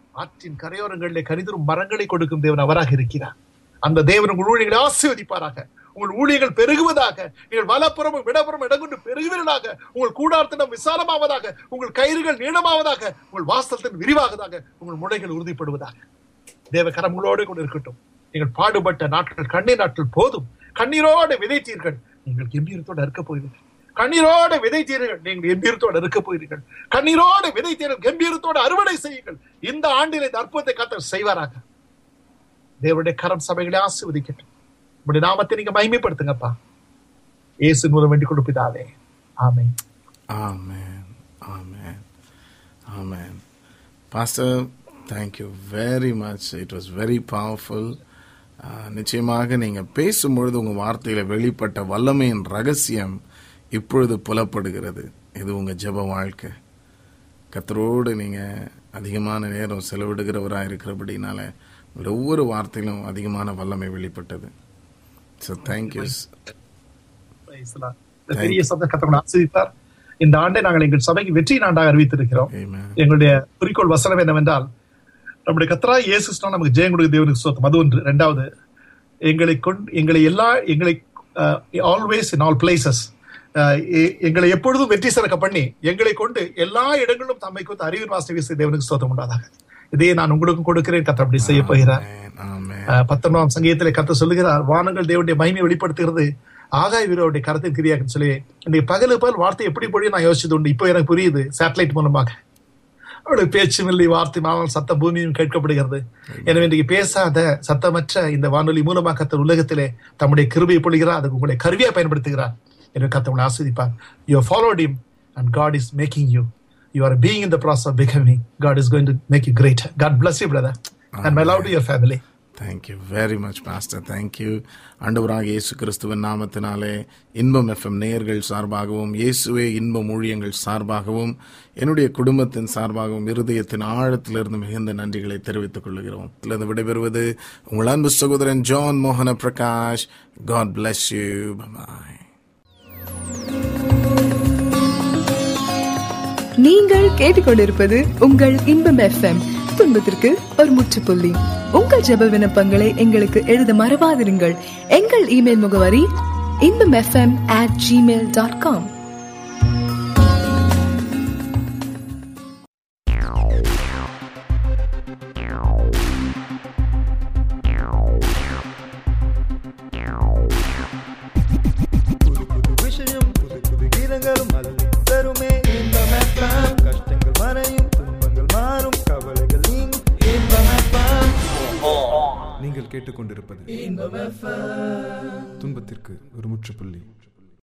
ஆற்றின் கரையோரங்களிலே கனிதரும் மரங்களை கொடுக்கும் தேவன் அவராக இருக்கிறார் அந்த தேவன் உங்கள் ஊழியர்களை ஆசீர்வதிப்பாராக உங்கள் ஊழியர்கள் பெருகுவதாக நீங்கள் வலப்புறமும் இடப்புறம் இடங்கொண்டு பெருகுவீர்களாக உங்கள் கூடாரத்திடம் விசாலமாவதாக உங்கள் கயிறுகள் நீளமாவதாக உங்கள் வாசலத்தின் விரிவாகதாக உங்கள் முனைகள் உறுதிப்படுவதாக தேவ கரங்களோடு கூட இருக்கட்டும் நீங்கள் பாடுபட்ட நாட்கள் கண்ணீர் நாட்கள் போதும் கண்ணீரோடு விதைத்தீர்கள் நீங்கள் கம்பீரத்தோடு இருக்க போகிறீர்கள் கண்ணீரோடு விதைத்தீர்கள் நீங்கள் கம்பீரத்தோடு இருக்க போகிறீர்கள் கண்ணீரோடு விதைத்தீர்கள் கம்பீரத்தோடு அறுவடை செய்யுங்கள் இந்த ஆண்டில் இந்த அற்புதத்தை கத்தர் செய்வாராக தேவனுடைய கரம் சபைகளை ஆசீர்வதிக்கட்டும் உங்களுடைய நாமத்தை நீங்க மகிமைப்படுத்துங்கப்பா இயேசு மூலம் வேண்டிக் கொடுப்பிதாவே ஆமென் Amen. Amen. Amen. Pastor, thank you very much. It was very powerful. ஆஹ், நிச்சயமாக நீங்க பேசும்பொழுது உங்க வார்த்தையில வெளிப்பட்ட வல்லமையின் ரகசியம் இப்பொழுது புலப்படுகிறது இது உங்க ஜெப வாழ்க்கை கத்தரோடு நீங்க அதிகமான நேரம் செலவிடுகிறவராக இருக்கிறபடினால உங்களுடைய ஒவ்வொரு வார்த்தையிலும் அதிகமான வல்லமை வெளிப்பட்டது so thank you Praise the Lord. இந்த பெரிய சந்த கத்தவங்களை ஆசீர்வதிப்பார் இந்த ஆண்டை நாங்கள் எங்கள் சபைக்கு வெற்றி ஆண்டாக அறிவித்திருக்கிறோம் Amen. எங்களுடைய குறிக்கோள் வசனம் என்னவென்றால் நம்முடைய கத்தராய் இயேசுஸ்னா நமக்கு ஜெயம் கொடுக்க தேவனுக்கு சொத்தம் அது ஒன்று ரெண்டாவது எங்களை கொண்டு எங்களை எல்லா எங்களை ஆல்வேஸ் இன் ஆல் பிளேசஸ் எங்களை எப்பொழுதும் வெற்றி சிறக்க பண்ணி எங்களை கொண்டு எல்லா இடங்களிலும் தம்மை குறித்து அறிவின் வாசனை வீசி தேவனுக்கு சொத்தம் உண்டாதாக இதையே நான் உங்களுக்கும் கொடுக்கிறேன் கத்தர் அப்படி செய்ய போகிறார் Amen. Amen. அஹ் பத்தொன்பதாம் சங்கீதத்திலே கத்த சொல்லுகிறார் வானங்கள் தேவனுடைய மகிமை வெளிப்படுத்துகிறது ஆகாய வீரருடைய கரத்தின் கிரியாக்குன்னு சொல்லி இன்னைக்கு பகலு பகல் வார்த்தை எப்படி பொழியும் நான் யோசிச்சது உண்டு இப்போ எனக்கு புரியுது சேட்டலைட் மூலமாக அவருடைய பேச்சும் இல்லை வார்த்தை ஆனால் சத்த பூமியும் கேட்கப்படுகிறது எனவே இன்றைக்கு பேசாத சத்தமற்ற இந்த வானொலி மூலமாக கத்தர் உலகத்திலே தம்முடைய கிருபையை பொழிகிறார் அதுக்கு உங்களை கருவியா பயன்படுத்துகிறார் எனவே கத்த உங்களை ஆஸ்வதிப்பார் you followed him and God is making you you are being in the process of becoming God is going to make you great God bless you brother and my love to your family thank you very much pastor thank you ஆண்டவராக இயேசு கிறிஸ்துவின் நாமத்தினாலே இன்பம் FM நேயர்கள் சார்பாகவும் இயேசுவே இன்பம் ஊழியங்கள் சார்பாகவும் என்னுடைய குடும்பத்தின் சார்பாகவும் இருதயத்தின் ஆழத்திலிருந்து மிகுந்த நன்றிகளை தெரிவித்துக் கொள்கிறோம் இதிலிருந்து விடைபெறுவது உங்கள் அன்பு சகோதரன் ஜான் மோகன Prakash God bless you bye நீங்கள் கேட்டுக்கொண்டிருப்பது உங்கள் இன்பம் எஃப்எம் துன்பத்திற்கு ஒரு முற்றுப்புள்ளி உங்கள் ஜெப விண்ணப்பங்களை எங்களுக்கு எழுத மறவாதிருங்கள் எங்கள் இமெயில் முகவரி Inbam FM at Gmail dot com புது புது விஷயம் புது புது கீதங்களும் அள்ளி தருமே இன்பம் FM. கஷ்டங்கள் மறையும் துன்பங்கள் மாறும் கவலைகள் நீங்கும் இன்பம் FM. நீங்கள் கேட்டுக்கொண்டிருப்பது துன்பத்திற்கு ஒரு முற்றுப்புள்ளி